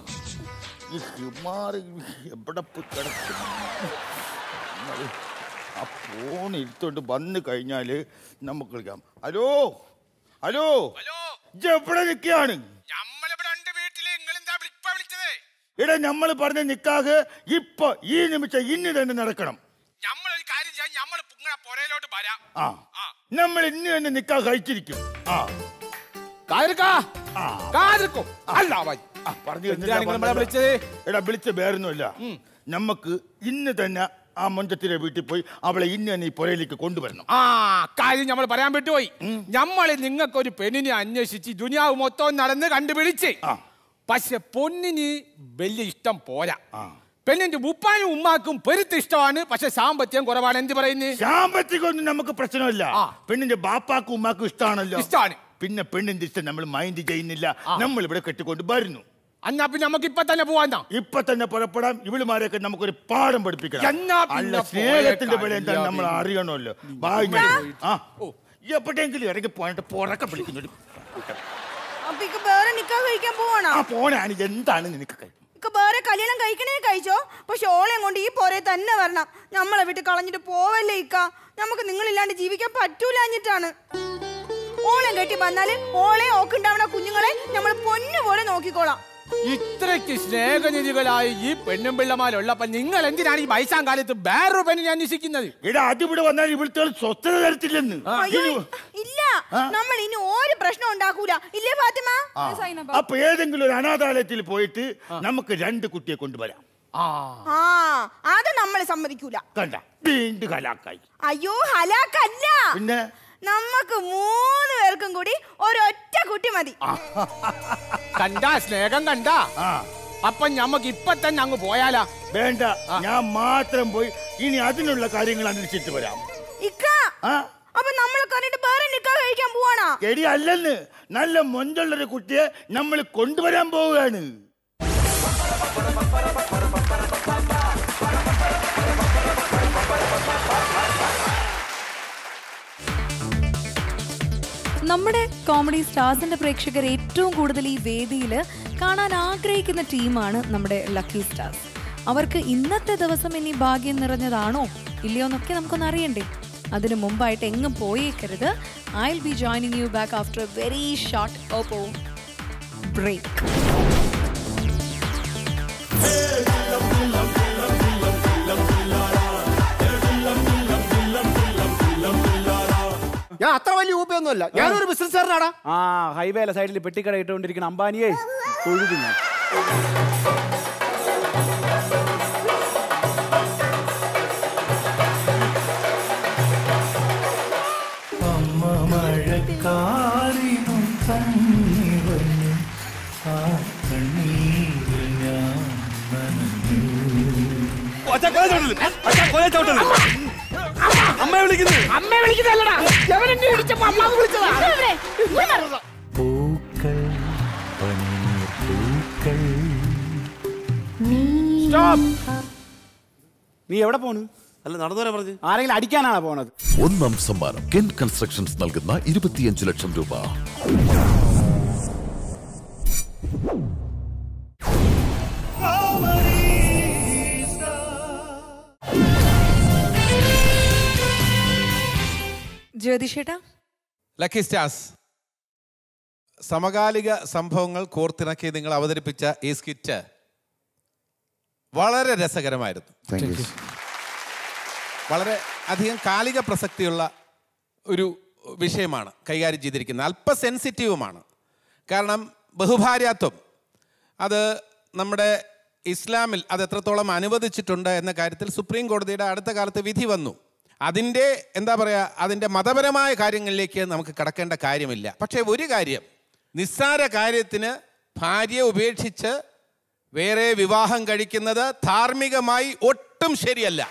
ഈ ഹിമാറ് എവിടെ പോയി കിടക്കും നമ്മള് ആ ഫോൺ എടുത്തോണ്ട് വന്നു കഴിഞ്ഞാല് നമുക്ക് കളിക്കാം ഹലോ ഹലോ ഇജ്ജ് എവിടെ നിൽക്കുകയാണ് നമ്മളിവിടെ ഉണ്ട് വീട്ടില് നിങ്ങൾ എന്താ ഇപ്പൊ വിളിച്ചത് എടാ നമ്മൾ പറഞ്ഞ നിക്കാഹ് ഇപ്പൊ ഈ നിമിഷം ഇന്ന് തന്നെ നടക്കണം നമ്മളൊരു കാര്യം ചെയ്യാൻ നമ്മൾ നിങ്ങളെ പുരയിലോട്ട് വരാം ആ നമ്മൾ ഇന്ന് തന്നെ നിക്കാഹ് കഴിച്ചിരിക്കും ആ കാതിർക്കാ ആ. കാതിർക്കും അല്ല വൈ ആ, പറഞ്ഞു എന്തിനാണ് നിങ്ങൾ നമ്മളെ തരുന്നില്ല, വിളിച്ചത് എടാ വിളിച്ച വേറൊന്നുമല്ല നമുക്ക് ഇന്ന് തന്നെ ആ മൊഞ്ചത്തിലെ വീട്ടിൽ പോയി അവളെ ഇന്ന് തന്നെ ഈ പുരയിലേക്ക് കൊണ്ടുവരണം ആ കാര്യം നമ്മൾ പറയാൻ വിട്ടുപോയി നമ്മൾ നിങ്ങൾക്ക് ഒരു പെണ്ണിനെ അന്വേഷിച്ച് ദുനിയാവ് മൊത്തം നടന്ന് കണ്ടുപിടിച്ച് ആ. പക്ഷെ പൊന്നിന് വലിയ ഇഷ്ടം പോരാ ആ. പെണ്ണിന്റെ ഉപ്പാനും ഉമ്മാക്കും പെരുത്ത് ഇഷ്ടമാണ് പക്ഷെ സാമ്പത്തികം കുറവാണ് എന്ത് പറയുന്നത് സാമ്പത്തികമൊന്നും നമുക്ക് പ്രശ്നമില്ല ആ. പെണ്ണിന്റെ ബാപ്പാക്കും ഉമ്മാക്കും ഇഷ്ടമാണല്ലോ ഇഷ്ടാണ്. പിന്നെ പെണ്ണിന്റെ ഇഷ്ടം നമ്മൾ മൈൻഡ് ചെയ്യുന്നില്ല നമ്മൾ ഇവിടെ കെട്ടിക്കൊണ്ട് വരുന്നു എന്നാ പിന്നെ നമുക്ക് ഇപ്പൊ തന്നെ പോവാന്നാ ഇപ്പൊ തന്നെ പുറപ്പെടാം ഇവളുമാരെയൊക്കെ നമുക്കൊരു പാഠം പഠിപ്പിക്കണം എന്നാ പിന്നെ അല്ല സ്നേഹത്തിന്റെ പോയേക്കാം. വില എന്താ ഇല്ല, നമ്മൾ പിന്നെ. അറിയണമല്ലോ വാ ഇങ്ങോട്ട്. ആ എപ്പോഴെങ്കിലും ഇറങ്ങി പോയിട്ട് പുറക്കെ വിളിക്കുന്നു അപ്പൊ ഇക്ക വേറെ നിക്കാ കഴിക്കാൻ പോവാണോ ആ പോണാണ് എന്താണ് നിനക്ക് കൈ ഇക്ക വേറെ കല്യാണം കഴിക്കണേ കഴിച്ചോ പക്ഷെ ഓളെ കൊണ്ട് ഈ പോരെ തന്നെ വരണം നമ്മളെ വിട്ട് കളഞ്ഞിട്ട് പോവല്ലേ ഇക്ക നമുക്ക് നിങ്ങളില്ലാണ്ട് ജീവിക്കാൻ പറ്റൂലാഞ്ഞിട്ടാണ് ഓളെ കെട്ടി വന്നാല് ഓളെ ഓക്കുണ്ടാവണ കുഞ്ഞുങ്ങളെ നമ്മൾ പൊന്നുപോലെ നോക്കിക്കോളാം ഇത്രയ്ക്ക് സ്നേഹനിധികളായ ഈ പെണ്ണും പിള്ളമാരുള്ളപ്പോ നിങ്ങൾ എന്തിനാണ് ഈ വയസ്സാം കാലത്ത് വേറൊരു പെണ്ണിനെ അന്വേഷിക്കുന്നത് എടാ അതിവിടെ വന്നാൽ ഇവിടുത്തെ സ്വസ്ഥത തരത്തില്ലെന്ന് അയ്യോ ഇനി- ഇല്ല നമ്മൾ ഇനി ഒരു പ്രശ്നം ഉണ്ടാക്കൂല ഇല്ലേ ഫാത്തിമ ആ. അപ്പൊ ഏതെങ്കിലും ഒരു അനാഥാലയത്തിൽ പോയിട്ട് നമുക്ക് രണ്ട് കുട്ടിയെ കൊണ്ടുവരാം ആ ആ അത് നമ്മൾ സമ്മതിക്കൂല കണ്ട വീണ്ടും കലാക്കായി അയ്യോ ഹലാക്കല്ല പിന്നെ നമുക്ക് മൂന്ന് പേർക്കും കൂടി ഒരൊറ്റ കുട്ടി മതി കണ്ടാ സ്നേഹം കണ്ടാ ആ അപ്പൊ ഞമ്മക്ക് ഇപ്പൊ തന്നെ അങ്ങ് പോയാലാ വേണ്ട ഞാൻ മാത്രം പോയി ഇനി അതിനുള്ള കാര്യങ്ങൾ അന്വേഷിച്ചിട്ട് വരാം ഇക്ക ആ അപ്പൊ നമ്മൾ കണ്ടിട്ട് വേറെ നിക്കാ കഴിക്കാൻ പോവാണോ എടി അല്ലെന്ന് നല്ല മൊഞ്ചുള്ളൊരു കുട്ടിയെ നമ്മൾ കൊണ്ടുവരാൻ പോവുകയാണ് നമ്മുടെ കോമഡി സ്റ്റാർസിന്റെ പ്രേക്ഷകർ ഏറ്റവും കൂടുതൽ ഈ വേദിയിൽ കാണാൻ ആഗ്രഹിക്കുന്ന ടീമാണ് നമ്മുടെ ലക്കി സ്റ്റാർസ് അവർക്ക് ഇന്നത്തെ ദിവസം ഇനി ഭാഗ്യം നിറഞ്ഞതാണോ ഇല്ലയോ എന്നൊക്കെ നമുക്കൊന്ന് അറിയണ്ടേ അതിനു മുമ്പായിട്ട് എങ്ങും പോയേക്കരുത് I will be joining you back after a very short Oppo break ഞാൻ അത്ര വലിയ ഊപ്പയൊന്നുമല്ല ഞാനൊരു ബിസിനസ്സുകാരനാടാ ആ ഹൈവേല സൈഡിൽ പെട്ടിക്കട ഇട്ടുകൊണ്ടിരിക്കുന്ന അംബാനിയെ തൊഴുതു ഞാൻ അമ്മ മഴക്കാറിനും കണ്ണീവനും ആ കണ്ണീരിൽ ഞാൻ നനഞ്ഞു അമ്മ വിളിക്കുന്നു അമ്മ വിളിക്കുന്നല്ലടാ എവരെന്നെ ഇടിച്ചപ്പോ അമ്മാവ് വിളിച്ചതാ പൂക്കൾ പനിനീർ പൂക്കൾ നീ എവിടെ പോണ് അല്ല നടന്നു വരാൻ പറഞ്ഞു ആരെങ്കിലും അടിക്കാനാണ് പോണത് ഒന്നാം സമ്മാനം കെൻ കൺസ്ട്രക്ഷൻസ് നൽകുന്ന ഇരുപത്തിയഞ്ച് ലക്ഷം രൂപ ജ്യോതിഷേട്ടാ ലക്കി സ്റ്റാർസ് സമകാലിക സംഭവങ്ങൾ കോർത്തിണക്കി നിങ്ങൾ അവതരിപ്പിച്ച ഈ സ്കിറ്റ് വളരെ രസകരമായിരുന്നു വളരെ അധികം കാലിക പ്രസക്തിയുള്ള ഒരു വിഷയമാണ് കൈകാര്യം ചെയ്തിരിക്കുന്നത് അല്പ സെൻസിറ്റീവുമാണ് കാരണം ബഹുഭാര്യാത്വം അത് നമ്മുടെ ഇസ്ലാമിൽ അത് എത്രത്തോളം അനുവദിച്ചിട്ടുണ്ട് എന്ന കാര്യത്തിൽ സുപ്രീം കോടതിയുടെ അടുത്ത കാലത്ത് വിധി വന്നു അതിൻ്റെ എന്താ പറയുക അതിൻ്റെ മതപരമായ കാര്യങ്ങളിലേക്ക് നമുക്ക് കടക്കേണ്ട കാര്യമില്ല പക്ഷേ ഒരു കാര്യം നിസ്സാര കാര്യത്തിന് ഭാര്യയെ ഉപേക്ഷിച്ച് വേറെ വിവാഹം കഴിക്കുന്നത് ധാർമ്മികമായി ഒട്ടും ശരിയല്ല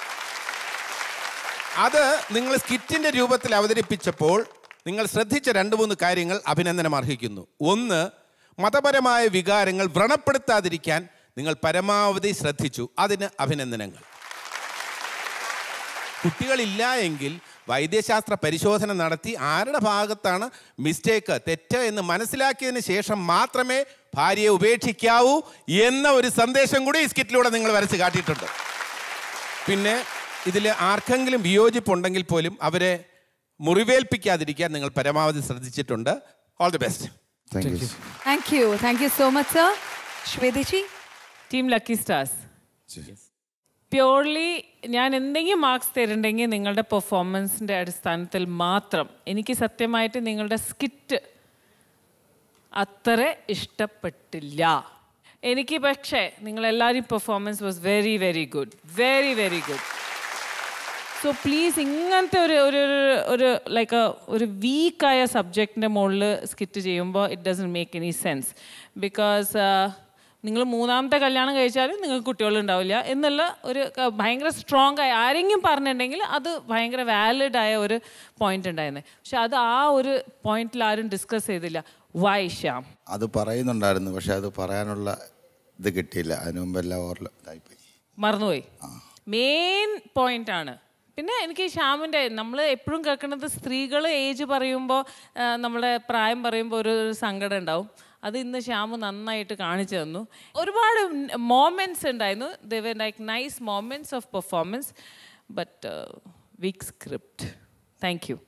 അത് നിങ്ങൾ സ്കിറ്റിന്റെ രൂപത്തിൽ അവതരിപ്പിച്ചപ്പോൾ നിങ്ങൾ ശ്രദ്ധിച്ച രണ്ട് മൂന്ന് കാര്യങ്ങൾ അഭിനന്ദനം അർഹിക്കുന്നു ഒന്ന് മതപരമായ വികാരങ്ങൾ വ്രണപ്പെടുത്താതിരിക്കാൻ നിങ്ങൾ പരമാവധി ശ്രദ്ധിച്ചു അതിന് അഭിനന്ദനങ്ങൾ കുട്ടികളില്ല എങ്കിൽ വൈദ്യശാസ്ത്ര പരിശോധന നടത്തി ആരുടെ ഭാഗത്താണ് മിസ്റ്റേക്ക് തെറ്റ് എന്ന് മനസ്സിലാക്കിയതിന് ശേഷം മാത്രമേ ഭാര്യയെ ഉപേക്ഷിക്കാവൂ എന്ന ഒരു സന്ദേശം കൂടി ഈ സ്കിറ്റിലൂടെ നിങ്ങൾ വരച്ച് കാട്ടിയിട്ടുണ്ട് പിന്നെ ഇതിൽ ആർക്കെങ്കിലും വിയോജിപ്പുണ്ടെങ്കിൽ പോലും അവരെ മുറിവേൽപ്പിക്കാതിരിക്കാൻ നിങ്ങൾ പരമാവധി ശ്രദ്ധിച്ചിട്ടുണ്ട് all the best thank you thank you so much sir ശ്വേതേച്ചി ടീം ലക്കി സ്റ്റാർസ് പ്യോർലി ഞാൻ എന്തെങ്കിലും മാർക്സ് തരുന്നുണ്ടെങ്കിൽ നിങ്ങളുടെ പെർഫോമൻസിൻ്റെ അടിസ്ഥാനത്തിൽ മാത്രം എനിക്ക് സത്യമായിട്ട് നിങ്ങളുടെ സ്കിറ്റ് അത്ര ഇഷ്ടപ്പെട്ടില്ല എനിക്ക് പക്ഷേ നിങ്ങളെല്ലാവരും performance was very very good very very good so please ഇങ്ങനത്തെ ഒരു ഒരു ഒരു- ഒരു ലൈക്ക് ഒരു വീക്കായ സബ്ജക്റ്റിൻ്റെ മുകളിൽ സ്കിറ്റ് ചെയ്യുമ്പോൾ it doesn't make any sense because നിങ്ങൾ മൂന്നാമത്തെ കല്യാണം കഴിച്ചാലും നിങ്ങൾക്ക് കുട്ടികളുണ്ടാവില്ല എന്നുള്ള ഒരു ക- ഭയങ്കര സ്ട്രോങ് ആയ ആരെങ്കിലും പറഞ്ഞിട്ടുണ്ടെങ്കിൽ അത് ഭയങ്കര വാലിഡ് ആയ ഒരു പോയിന്റ് ഉണ്ടായിരുന്നു പക്ഷെ അത് ആ ഒരു പോയിന്റിൽ ആരും ഡിസ്കസ് ചെയ്തില്ല വൈ ശ്യാം അത് പറയുന്നുണ്ടായിരുന്നു പക്ഷെ അത് പറയാനുള്ള ഇത് കിട്ടിയില്ല അതിനു മുമ്പ് എല്ലാം ഓർല ഇതായിപ്പോയി മറന്നുപോയി മെയിൻ പോയിന്റ് ആണ് പിന്നെ എനിക്ക് ശ്യാമിൻ്റെ നമ്മൾ എപ്പോഴും കേൾക്കുന്നത് സ്ത്രീകൾ ഏജ് പറയുമ്പോൾ നമ്മുടെ പ്രായം പറയുമ്പോൾ ഒരു ഒരു സങ്കടം ഉണ്ടാവും അത് ഇന്ന് ശ്യാമ് നന്നായിട്ട് കാണിച്ചു തന്നു ഒരുപാട് മോമെൻറ്റ്സ് ഉണ്ടായിരുന്നു the like nice moments of performance but weak script thank you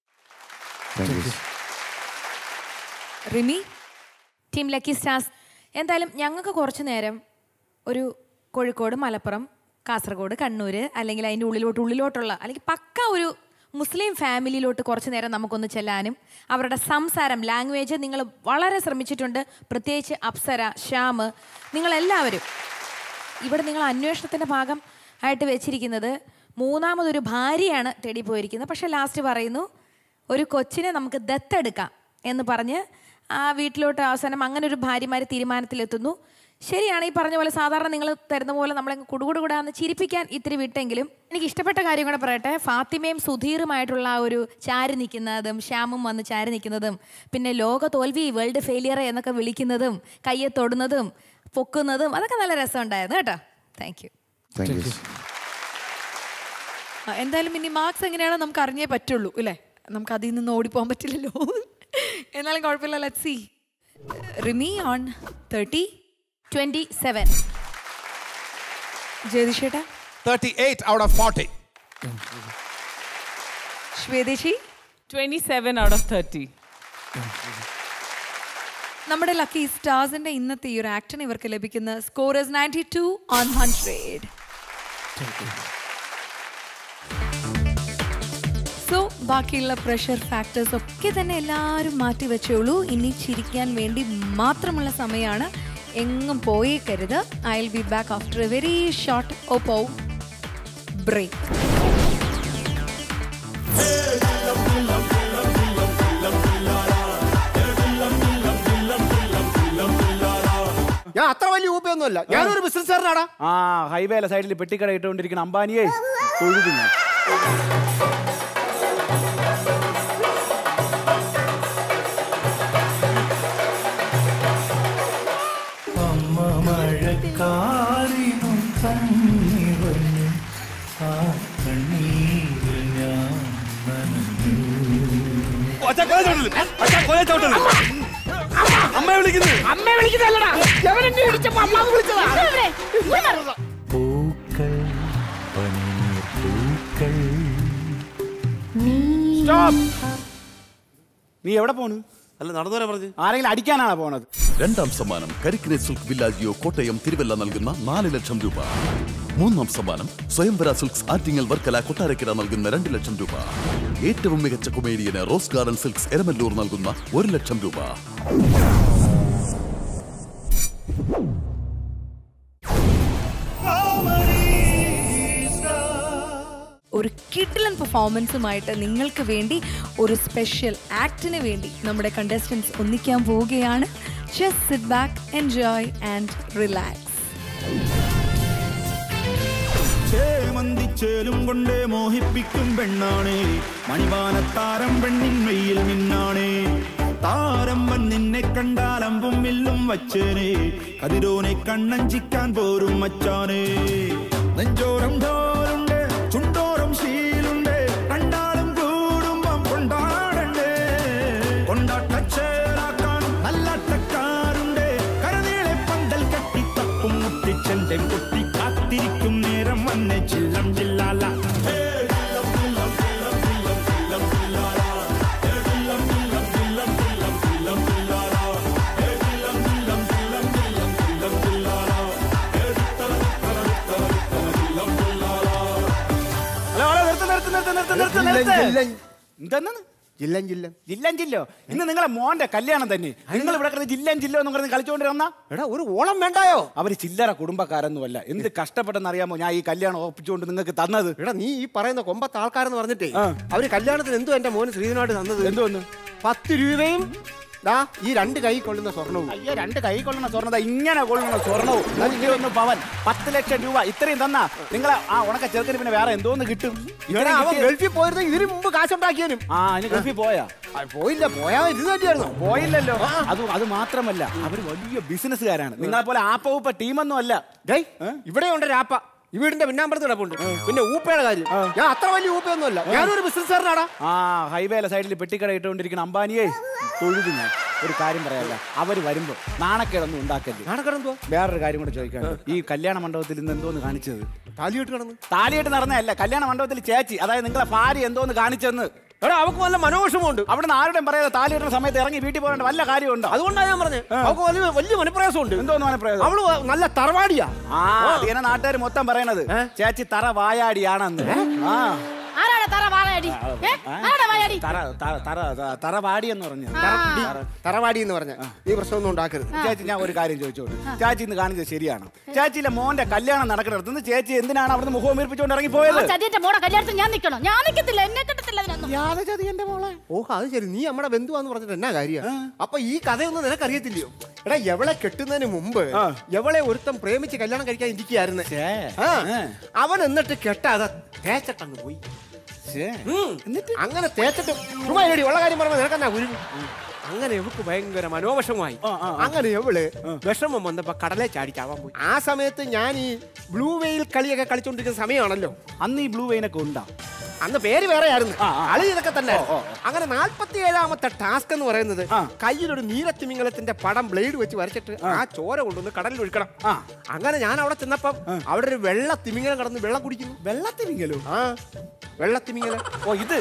Rimi team lucky stars എന്തായാലും ഞങ്ങൾക്ക് കുറച്ച് നേരം ഒരു കോഴിക്കോട് മലപ്പുറം കാസർഗോഡ് കണ്ണൂർ അല്ലെങ്കിൽ അതിൻ്റെ ഉള്ളിലോട്ട് ഉള്ളിലോട്ടുള്ള അല്ലെങ്കിൽ പക്ക ഒരു മുസ്ലിം ഫാമിലിയിലോട്ട് കുറച്ച് നേരം നമുക്കൊന്ന് ചെല്ലാനും അവരുടെ സംസാരം ലാംഗ്വേജ് നിങ്ങൾ വളരെ ശ്രമിച്ചിട്ടുണ്ട് പ്രത്യേകിച്ച് അപ്സര ശ്യാം നിങ്ങളെല്ലാവരും ഇവിടെ നിങ്ങൾ അന്വേഷണത്തിൻ്റെ ഭാഗം ആയിട്ട് വെച്ചിരിക്കുന്നത് മൂന്നാമതൊരു ഭാര്യയാണ് തേടി പോയിരിക്കുന്നത് പക്ഷേ ലാസ്റ്റ് പറയുന്നു ഒരു കൊച്ചിനെ നമുക്ക് ദത്തെടുക്കാം എന്ന് പറഞ്ഞ് ആ വീട്ടിലോട്ട് അവസാനം അങ്ങനെ ഒരു ഭാര്യമാർ തീരുമാനത്തിലെത്തുന്നു ശരിയാണ് ഈ പറഞ്ഞ പോലെ സാധാരണ നിങ്ങൾ തരുന്ന പോലെ നമ്മളെ കുടുകുടുകൂടാന്ന് ചിരിപ്പിക്കാൻ ഇത്തിരി വിട്ടെങ്കിലും എനിക്ക് ഇഷ്ടപ്പെട്ട കാര്യം കൂടെ പറയട്ടെ ഫാത്തിമയും സുധീറുമായിട്ടുള്ള ആ ഒരു ചാരി നിൽക്കുന്നതും ശ്യാമും വന്ന് ചാരി നിൽക്കുന്നതും പിന്നെ ലോക തോൽവി വേൾഡ് ഫെയിലിയർ എന്നൊക്കെ വിളിക്കുന്നതും കയ്യെ തൊടുന്നതും പൊക്കുന്നതും അതൊക്കെ നല്ല രസമുണ്ടായിരുന്നു കേട്ടോ താങ്ക് യു ആ, എന്തായാലും ഇനി മാർക്സ് എങ്ങനെയാണോ നമുക്ക് അറിഞ്ഞേ പറ്റുള്ളൂ അല്ലേ നമുക്ക് അതിൽ നിന്ന് ഓടിപ്പോകാൻ പറ്റില്ലല്ലോ എന്നാലും കുഴപ്പമില്ല let see Rimi on thirty twenty seven ജ്യോതിഷേട്ടാ thirty eight out of forty ശ്വേതേശി twenty seven out of thirty നമ്മുടെ ലക്കി സ്റ്റാർസിന്റെ ഇന്നത്തെ ഈ ഒരു ആക്ടിന് ഇവർക്ക് ലഭിക്കുന്ന score is ninety two on hundred so ബാക്കിയുള്ള പ്രഷർ ഫാക്ടേഴ്സ് ഒക്കെ തന്നെ എല്ലാവരും മാറ്റി വെച്ചോളൂ ഇനി ചിരിക്കാൻ വേണ്ടി മാത്രമുള്ള സമയമാണ് എങ്ങും പോയേക്കരുത് I will be back after a very short Oppo break ഞാൻ അത്ര വലിയ ഊപ്പയൊന്നുമല്ല ഞാനൊരു ബിസിനസ്സുകാരനാടാ ആ ഹൈവേല സൈഡിൽ പെട്ടിക്കട ഇട്ടുകൊണ്ടിരിക്കുന്ന അംബാനിയെ തൊഴുതു ഞാൻ അമ്മ മഴക്കാറിനും തന്നിറഞ്ഞു ആ കണ്ണീരിൽ ഞാൻ നനഞ്ഞു അമ്മയെ വിളിക്കുന്നു അമ്മയെ വിളിക്കുന്നതല്ലടാ എവനെന്നെ വിളിച്ചപ്പോ അമ്മാവ് വിളിച്ചതാ പൂക്കൾ പനിനീർ പൂക്കൾ Stop. നീ എവിടെ പോണ് അല്ല നടന്നു വരാൻ പറഞ്ഞു ആരെങ്കിലും അടിക്കാനാണോ പോണത് രണ്ടാം സമ്മാനം കരിക്കിനെ സിൽക്ക് വില്ലാജിയോ കോട്ടയം തിരുവല്ല നൽകുന്ന നാല് ലക്ഷം രൂപ മൂന്നാം സമ്മാനം സ്വയംവര സിൽക്സ് ആറ്റിങ്ങൽ വർക്കല കൊട്ടാരക്കര നൽകുന്ന രണ്ട് ലക്ഷം രൂപ ഏറ്റവും മികച്ച കൊമേഡിയന് റോസ് ഗാർഡൻ സിൽക്സ് എരമല്ലൂർ നൽകുന്ന ഒരു ലക്ഷം രൂപ ഒരു കിഡിലൻ പെർഫോമൻസുമായിട്ട് നിങ്ങൾക്ക് വേണ്ടി ഒരു സ്പെഷ്യൽ ആക്ടിന് വേണ്ടി നമ്മുടെ കണ്ടസ്റ്റൻസ് ഒന്നിക്കാൻ പോവുകയാണ് just sit back enjoy and relax ചേമന്തിച്ചേലും കൊണ്ടേ മോഹിപ്പിക്കും പെണ്ണാണേ മണിവാനത്താരം പെണ്ണിൻ വെയിൽ മിന്നാണേ താരമ്പൻ നിന്നെ കണ്ടാൽ അമ്പും വില്ലും വച്ചേനെ കതിരോനെ കണ്ണഞ്ചിക്കാൻ പോരും മച്ചാനേ നെഞ്ചോരം ഡോലുണ്ട് ചുണ്ടോരം ശീലുണ്ട് കണ്ടാലും കൂടുമ്പം കൊണ്ടാടണ്ടേ കൊണ്ടാട്ടച്ചേരാക്കാൻ നല്ലാട്ടക്കാരുണ്ട് കരനീളെ പന്തൽ കെട്ടി തപ്പും മുട്ടിച്ചെന്റെ കുട്ടി കാത്തിരിക്കും നേരം വന്നെ ചില്ലം ചില്ലാല ഹലോ ഹലോ നിർത്ത് നിർത്ത് നിർത്ത് നിർത്ത് നിർത്ത് നിർത്ത് എന്താണ് ജില്ലൻ ജില്ലൻ ജില്ലൻ ജില്ലോ ഇന്ന് നിങ്ങളെ മോന്റെ കല്യാണം തന്നെ നിങ്ങൾ ഇവിടെ കിടന്ന് ജില്ലൻ ജില്ലോ എന്ന് പറഞ്ഞ് കളിച്ചുകൊണ്ടിരുന്ന എടാ ഒരു ഓളം വേണ്ടായോ അവര് ചില്ലറ കുടുംബക്കാരൊന്നുമല്ല എന്ത് കഷ്ടപ്പെട്ടെന്ന് അറിയാമോ ഞാൻ ഈ കല്യാണം ഒപ്പിച്ചുകൊണ്ട് നിങ്ങൾക്ക് തന്നത് എടാ നീ ഈ പറയുന്ന കൊമ്പത്ത് ആൾക്കാരെന്ന് പറഞ്ഞിട്ടേ അവര് കല്യാണത്തിന് എന്തോ എന്റെ മോന് ശ്രീധനായിട്ട് തന്നത് എന്തോന്ന് പത്ത് രൂപയും ദാ ഈ രണ്ട് കൈ കൊള്ളുന്ന സ്വർണവും അയ്യോ രണ്ട് കൈ കൊള്ളുന്ന സ്വർണ്ണത ഇങ്ങനെ കൊള്ളുന്ന സ്വർണവും ഒന്ന് പവൻ പത്ത് ലക്ഷം രൂപ ഇത്രയും തന്നാ നിങ്ങളെ ആ ഉണക്ക ചെറുക്കന് പിന്നെ വേറെ എന്തോന്ന് കിട്ടും എടാ, അവൻ ഗൾഫിൽ പോയിരുന്നു ഇതിന് മുമ്പ് കാശുണ്ടാക്കിയനും ആ അതിന് ഗൾഫിൽ പോയാ പോയില്ല പോയാ ഇത് തന്നെയായിരുന്നു പോയില്ലല്ലോ അത് അത് മാത്രമല്ല അവര് വലിയ ബിസിനസ്സുകാരാണ് നിങ്ങളെ പോലെ ആപ്പ ടീമൊന്നും അല്ല ഡേയ് ഇവിടെ ഉണ്ട് രാപ്പ ഈ വീടിന്റെ പിന്നാമ്പറത്ത് കിടപ്പുണ്ട് പിന്നെ ഊപ്പയുടെ കാര്യം ഞാൻ അത്ര വലിയ ഊപ്പയൊന്നും അല്ല ഞാനൊരു ബിസിനസ്സുകാരനാടാ ആ ഹൈവേല സൈഡിൽ പെട്ടിക്കട ഇട്ടുകൊണ്ടിരിക്കുന്ന അംബാനിയെ തൊഴുതു ഞാൻ ഒരു കാര്യം പറയാല്ല അവര് വരുമ്പോ നാണക്കേടൊന്നും ഉണ്ടാക്കരുത് നാണക്കേടെന്തോ വേറൊരു കാര്യം കൂടെ ചോദിക്കാൻ ഈ കല്യാണ മണ്ഡപത്തിൽ ഇന്ന് എന്തോന്ന് കാണിച്ചത് താലിയിട്ട് കിടന്നു താലിയായിട്ട് നടന്നതല്ല കല്യാണ മണ്ഡപത്തിൽ ചേച്ചി അതായത് നിങ്ങളെ ഭാര്യ എന്തോന്ന് കാണിച്ചെന്ന് എടാ അവക്ക് വല്ല മനോവിഷമുണ്ട് അവിടുന്ന് ആരുടെയും പറയാതെ താലി ഇടുന്ന സമയത്ത് ഇറങ്ങി വീട്ടിൽ പോകേണ്ട വല്ല കാര്യമുണ്ടോ അതുകൊണ്ടാണ് ഞാൻ പറഞ്ഞത് അവക്ക് വലിയ വലിയ മനപ്രയാസമുണ്ട് എന്തോന്ന് മനപ്രയാസം അവള് നല്ല തറവാടിയാ ആ അതിനെ നാട്ടുകാർ മൊത്തം പറയണത് ചേച്ചി തറ വായാടിയാണെന്ന് ആ ആരാടാ തറ വാഴയടി ഏ? ആരാടാ വാഴയടി തറ തറ- തറ ത- തറവാടി എന്ന് പറഞ്ഞു തറവാടി എന്ന് പറഞ്ഞ നീ പ്രശ്നമൊന്നും ഉണ്ടാക്കരുത് ചേച്ചി ഞാൻ ഒരു കാര്യം ചോദിച്ചോളൂ ചേച്ചി ഇന്ന് കാണിച്ചത് ശരിയാണോ ചേച്ചിയിലെ മോന്റെ കല്യാണം നടക്കുന്നിടത്തുനിന്ന് ചേച്ചി എന്തിനാണ് അവിടുന്ന് മുഖം വീർപ്പിച്ചുകൊണ്ട് ഇറങ്ങി പോയത് ചതിയന്റെ മോടെ കല്യാണത്തിന് ഞാൻ നിൽക്കണം ഞാൻ നിൽക്കത്തില്ല എന്നെ കിട്ടത്തില്ല അതിനൊന്നും ചതിയന്റെ മോളെ ഓഹോ അത് ശരി നീ നമ്മുടെ ബന്ധുവാന്ന് പറഞ്ഞിട്ട് എന്നാ കാര്യം അപ്പൊ ഈ കഥയൊന്നും നിനക്കറിയത്തില്ലയോ എടാ എവളെ കെട്ടുന്നതിന് മുമ്പ് എവളെ ഒരുത്തം പ്രേമിച്ച് കല്യാണം കഴിക്കാൻ ഇരിക്കുകയായിരുന്നു ആ. അവൻ എന്നിട്ട് കെട്ടാതെ തേച്ചട്ടങ്ങ് പോയി ഉം. അങ്ങനെ തേച്ചിട്ട് ചുമ്മാ ഇരടി, ഉള്ള കാര്യം പറയുമ്പോ നിനക്കെന്നാ ഗുരു അങ്ങനെ എവക്ക് ഭയങ്കര മനോവശമായി അങ്ങനെ എവള് വിഷമം വന്നപ്പോ കടലെ ചാടി ചാവാൻ പോയി ആ സമയത്ത് ഞാൻ ഈ ബ്ലൂ വെയിൽ കളിയൊക്കെ കളിച്ചോണ്ടിരിക്കുന്ന സമയമാണല്ലോ അന്ന് ഈ ബ്ലൂ വെയിനൊക്കെ ഉണ്ടാ അന്ന് പേര് വേറെ ആയിരുന്നു കളി ഇതൊക്കെ തന്നെ അങ്ങനെ നാൽപ്പത്തി ഏഴാമത്തെ ടാസ്ക് എന്ന് പറയുന്നത് കയ്യിലൊരു നീലത്തിമിംഗലത്തിന്റെ പടം ബ്ലേഡ് വെച്ച് വരച്ചിട്ട് ആ ചോര കൊണ്ടുവന്ന് കടലിൽ ഒഴിക്കണം അങ്ങനെ ഞാൻ അവിടെ ചെന്നപ്പം അവിടെ ഒരു വെള്ള തിമിംഗലം കടന്ന് വെള്ളം കുടിക്കുന്നു വെള്ളത്തിമിംഗലോ ആ വെള്ളത്തിമിംഗലം ഓ ഇത്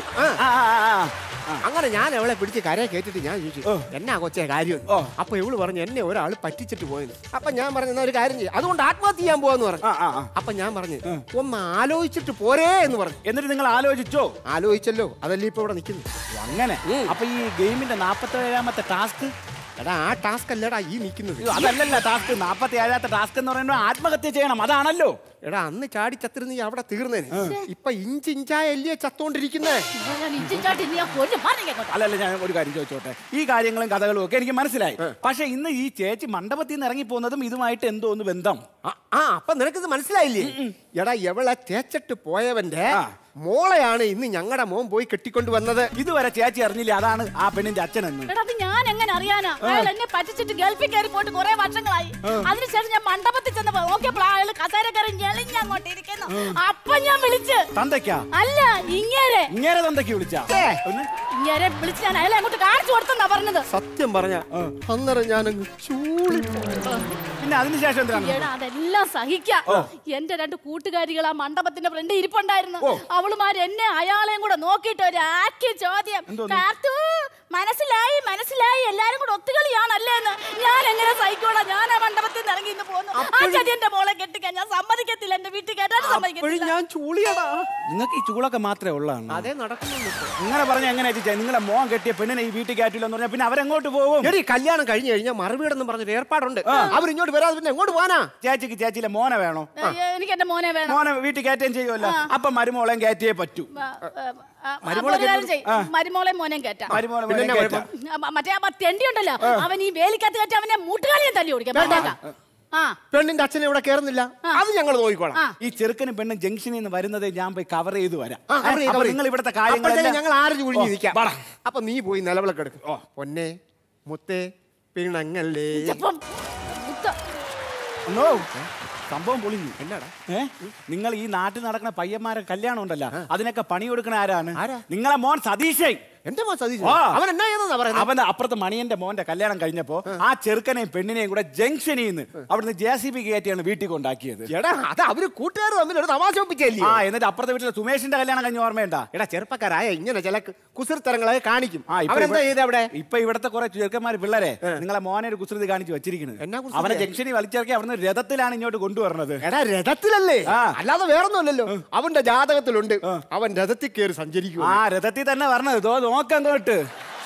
അങ്ങനെ ഞാൻ അവളെ പിടിച്ച് കരയെ കേട്ടിട്ട് ഞാൻ ചോദിച്ചു എന്നാ കൊച്ചേ കാര്യം അപ്പൊ ഇവള് പറഞ്ഞു എന്നെ ഒരാൾ പറ്റിച്ചിട്ട് പോയെന്ന് അപ്പൊ ഞാൻ പറഞ്ഞു "എന്നാ ഒരു കാര്യം ചെയ്യും അതുകൊണ്ട് ആത്മഹത്യ ചെയ്യാൻ പോവാന്ന് പറഞ്ഞു അപ്പൊ ഞാൻ പറഞ്ഞു ഒന്ന് ആലോചിച്ചിട്ട് പോരേ എന്ന് പറഞ്ഞു എന്നിട്ട് നിങ്ങൾ ആലോചിച്ചോ ആലോചിച്ചല്ലോ അതല്ലേ ഇപ്പൊ ഇവിടെ നിൽക്കുന്നു അങ്ങനെ അപ്പൊ ഈ ഗെയിമിന്റെ നാപ്പത്തി ഏഴാമത്തെ ടാസ്ക് എടാ ആ ടാസ്ക് അല്ലടാ ഈ നിൽക്കുന്നത് അതല്ലല്ല ടാസ്ക് നാപ്പത്തി ഏഴാമത്തെ ടാസ്ക് എന്ന് പറയുമ്പോൾ ആത്മഹത്യ ചെയ്യണം അതാണല്ലോ എടാ അന്ന് ചാടി ചത്തിരുന്ന് നീ അവിടെ തീർന്നേന് ഇപ്പൊ ഇഞ്ച് ഇഞ്ചായല്ലേ ചത്തോണ്ടിരിക്കുന്നേ ഞാൻ ഇഞ്ചും ചാട്ടി നീ ഞാൻ കൊല്ലും പറഞ്ഞു അല്ലല്ല ഞാൻ ഒരു കാര്യം ചോദിച്ചോട്ടെ ഈ കാര്യങ്ങളും കഥകളും ഒക്കെ എനിക്ക് മനസ്സിലായി പക്ഷെ ഇന്ന് ഈ ചേച്ചി മണ്ഡപത്തിൽ നിന്ന് ഇറങ്ങി പോകുന്നതും ഇതുമായിട്ട് എന്തോ ഒന്ന് ബന്ധം ആ അപ്പൊ നിനക്കിത് മനസ്സിലായില്ലേ എടാ എവളെ തേച്ചിട്ട് പോയവന്റെ മോളെയാണ് ഇന്ന് ഞങ്ങളുടെ മോൻ പോയി കെട്ടിക്കൊണ്ട് വന്നത് ഇതുവരെ ചേച്ചി അറിഞ്ഞില്ല അതാണ് ആ പെണ്ണിന്റെ അച്ഛനെന്ന് എടാ അത് ഞാൻ എങ്ങനെ അറിയാനാ അയാൾ എന്നെ പറ്റിച്ചിട്ട് ഗൾഫിൽ കയറി പോയിട്ട് കുറെ വർഷങ്ങളായി അതിനുശേഷം ഞാൻ മണ്ഡപത്തിൽ ചെന്നപ്പോ നോക്കിയപ്പോൾ അയാൾ കസേര കയറി ഞെളിഞ്ഞ് അങ്ങോട്ട് ഇരിക്കുന്നു അപ്പൊ ഞാൻ വിളിച്ച് തന്തയ്ക്കാ അല്ല ഇങ്ങേരെ ഇങ്ങനെ തന്തയ്ക്ക് വിളിച്ചാ ഇങ്ങേരെ വിളിച്ച് ഞാൻ അയാളെ അങ്ങോട്ട് കാണിച്ചു കൊടുത്തെന്നാ പറഞ്ഞത് സത്യം പറഞ്ഞ അന്നേരം ഞാനങ്ങ് ചൂളി പിന്നെ അതിനുശേഷം എന്തിനാണ് എടാ അതെല്ലാം സഹിക്കാം എന്റെ രണ്ട് കൂട്ടുകാരികൾ ആ മണ്ഡപത്തിന്റെ ഫ്രണ്ട് ഇരിപ്പുണ്ടായിരുന്നു അവളുമാര് എന്നെ അയാളെയും കൂടെ നോക്കിയിട്ട് ഒരു ആക്കി ചോദ്യം കാർത്തു മനസ്സിലായി മനസ്സിലായി എല്ലാരും കൂടെ ഒത്തുകളിയാണല്ലേന്ന് ഞാൻ എങ്ങനെ സഹിക്കോളാം ഞാൻ ആ മണ്ഡപത്തിൽ നിന്ന് ഇറങ്ങി ഇന്ന് പോന്നു ആ ചതി എന്റെ മോളെ കെട്ടിക്കാൻ ഞാൻ സമ്മതിക്കത്തില്ല എന്റെ വീട്ടിൽ കേട്ടാൻ സമ്മതിക്കത്തില്ല ഞാൻ ചൂളിയടാ നിങ്ങൾക്ക് ഈ ചൂളൊക്കെ മാത്രമേ ഉള്ളതാണ് അതേ നടക്കുന്നുള്ളൂ നിങ്ങളെ പറഞ്ഞ എങ്ങനെ ചേച്ചാ നിങ്ങളെ മോൻ കെട്ടിയ പെണ്ണിനെ ഈ വീട്ടിൽ കയറ്റില്ലെന്ന് പറഞ്ഞാൽ പിന്നെ അവരെങ്ങോട്ട് പോകും എടി കല്യാണം കഴിഞ്ഞു കഴിഞ്ഞാൽ മറുവീടെന്ന് പറഞ്ഞൊരു ഏർപ്പാടുണ്ട് അവർ ഇങ്ങോട്ട് വരാതെ പിന്നെ എങ്ങോട്ട് പോകാനാ ചേച്ചിക്ക് ചേച്ചിയിലെ മോനെ വേണോ ഏ, എനിക്ക് എന്റെ മോനെ വേണം മോനെ വീട്ടിൽ കയറ്റുകയും ചെയ്യുമല്ലോ ആ. അപ്പൊ മരുമോളെയും കയറ്റിയേ പറ്റൂ ആ, ആ, ആ, മരുമോളെ അപ്പൊ ഒരു കാര്യം കെട്ടി- ചെയ്യ്. ആ. മരുമോളെ മോനെയും കയറ്റാം മരുമോളെ മോനെ പിന്നെ കയറ്റാം. ആ, മറ്റേ ആ തെണ്ടി ഉണ്ടല്ലോ അവൻ ഈ വേലിക്കകത്ത് കയറ്റി അവനെ മുട്ടുകാലിയും തല്ലി ഓടിക്കാം പറഞ്ഞേക്കാം. ആ പെണ്ണിന്റെ അച്ഛനെ ഇവിടെ കയറുന്നില്ല അത് ഞങ്ങൾ നോക്കിക്കോളാം ഈ ചെറുക്കനും പെണ്ണും ജംഗ്ഷനിൽ നിന്ന് വരുന്നത് ഞാൻ പോയി കവർ ചെയ്ത് വരാം ആ, cover ചെയ്യ്, അപ്പൊ cover ചെയ്യ്. നിങ്ങൾ ഇവിടുത്തെ അപ്പോഴത്തേക്ക് കാര്യങ്ങളെല്ലാം ഞങ്ങൾ ആരും ഒഴിഞ്ഞു ഓ, നിൽക്കാം വാടാ. അപ്പൊ നീ പോയി നിലവിളക്ക് എടുക്കും പൊന്നെ മുത്തേ പിണങ്ങല്ലേ നോ സംഭവം പൊളിഞ്ഞു എന്നാടാ ഏ നിങ്ങൾ ഈ നാട്ടിൽ നടക്കുന്ന പയ്യന്മാരെ കല്യാണം ഉണ്ടല്ലോ അതിനൊക്കെ പണി കൊടുക്കണ ആരാണ് നിങ്ങളെ മോൻ സതീഷേ എന്റെ മോൻ സതീഷ് ആ. അവൻ എന്നാ ചെയ്തെന്നാ പറയുന്നത് അവൻ അപ്പുറത്ത് മണിയന്റെ മോന്റെ കല്യാണം കഴിഞ്ഞപ്പോ ആ ചെറുക്കനെയും പെണ്ണിനെയും കൂടെ ജംഗ്ഷനിൽ നിന്ന് അവിടുന്ന് ജെ സി ബി കയറ്റിയാണ് വീട്ടിൽ കൊണ്ടാക്കിയത് എടാ അത് അവര് കൂട്ടുകാർ തമ്മിൽ ഒരു തമാശ ഒപ്പിച്ചല്ലേ ആ എന്നിട്ട് അപ്പുറത്തെ വീട്ടിലെ സുമേഷിന്റെ കല്യാണം കഴിഞ്ഞ ഓർമ്മയുണ്ടാ എടാ ചെറുപ്പക്കാരായ ഇങ്ങനെ ചില കുസൃത്തരങ്ങളെ കാണിക്കും ആ, ഇപ്പൊ അവരെന്താ ഇവിടെ- ചെയ്ത് അവിടെ ഇപ്പൊ ഇവിടത്തെ കുറെ ചെറുക്കന്മാര് പിള്ളേരെ നിങ്ങളെ മോനെ ഒരു കുസൃതി കാണിച്ച് വെച്ചിരിക്കുന്നത് കുസൃതിയാ? അവനെ ജംഗ്ഷനിൽ വലിച്ചിറക്കി അവിടുന്ന് രഥത്തിലാണ് ഇങ്ങോട്ട് കൊണ്ടുവരുന്നത് എടാ രഥത്തിലല്ലേ അല്ലാതെ വേറൊന്നുമല്ലല്ലോ അവന്റെ ജാതകത്തിലുണ്ട് അവൻ രഥത്തിൽ കയറി സഞ്ചരിക്കും ആ രഥത്തിൽ തന്നെ വരണത് ഇതോ നോക്കങ്ങോട്ട്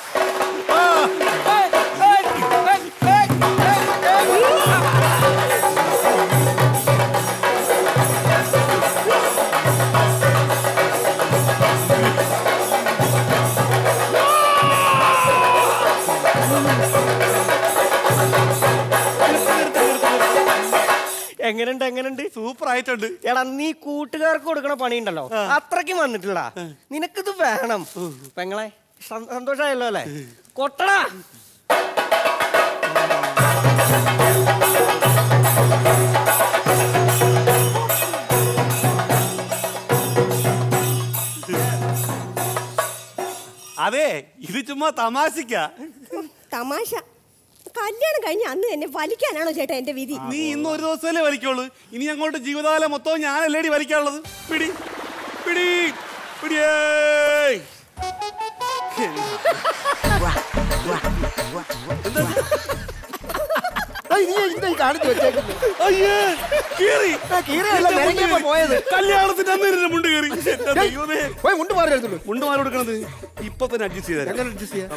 എങ്ങനെയുണ്ട് എങ്ങനെയുണ്ട് സൂപ്പർ ആയിട്ടുണ്ട് എടാ നീ കൂട്ടുകാർക്ക് കൊടുക്കണ പണിയുണ്ടല്ലോ അത്രയ്ക്കും വന്നിട്ടില്ലടാ നിനക്കിത് വേണം പെങ്ങളെ സ- സന്തോഷായല്ലോ അല്ലേ കൊട്ടടാ അതെ ഇത് ചുമ്മാ തമാശക്ക തമാശ കല്യാണം കഴിഞ്ഞ് അന്ന് തന്നെ വലിക്കാനാണോ ചേട്ടാ എന്റെ വിധി നീ ഇന്ന് ഒരു ദിവസമല്ലേ വലിക്കുള്ളൂ ഇനി അങ്ങോട്ട് ജീവിതകാലം മൊത്തം ഞാനല്ലേടി വലിക്കാനുള്ളത് പിടി പിടി പിടിയേ കാണിച്ചു വെച്ചേക്കുന്നു അയ്യേ കീറി കീറിയല്ല, നിരങ്ങിയപ്പോ പോയത്. കല്യാണത്തിന്റെ അന്ന് ഇരുന്ന് മുണ്ട് കീറി എന്റെ ദൈവമേ. പോയി മുണ്ട് മാറി എടുത്തുള്ളൂ മുണ്ട് മാറി കൊടുക്കണത് ഇപ്പൊ തന്നെ അഡ്ജസ്റ്റ് ചെയ്തേ എങ്ങനെ adjust ചെയ്യാ?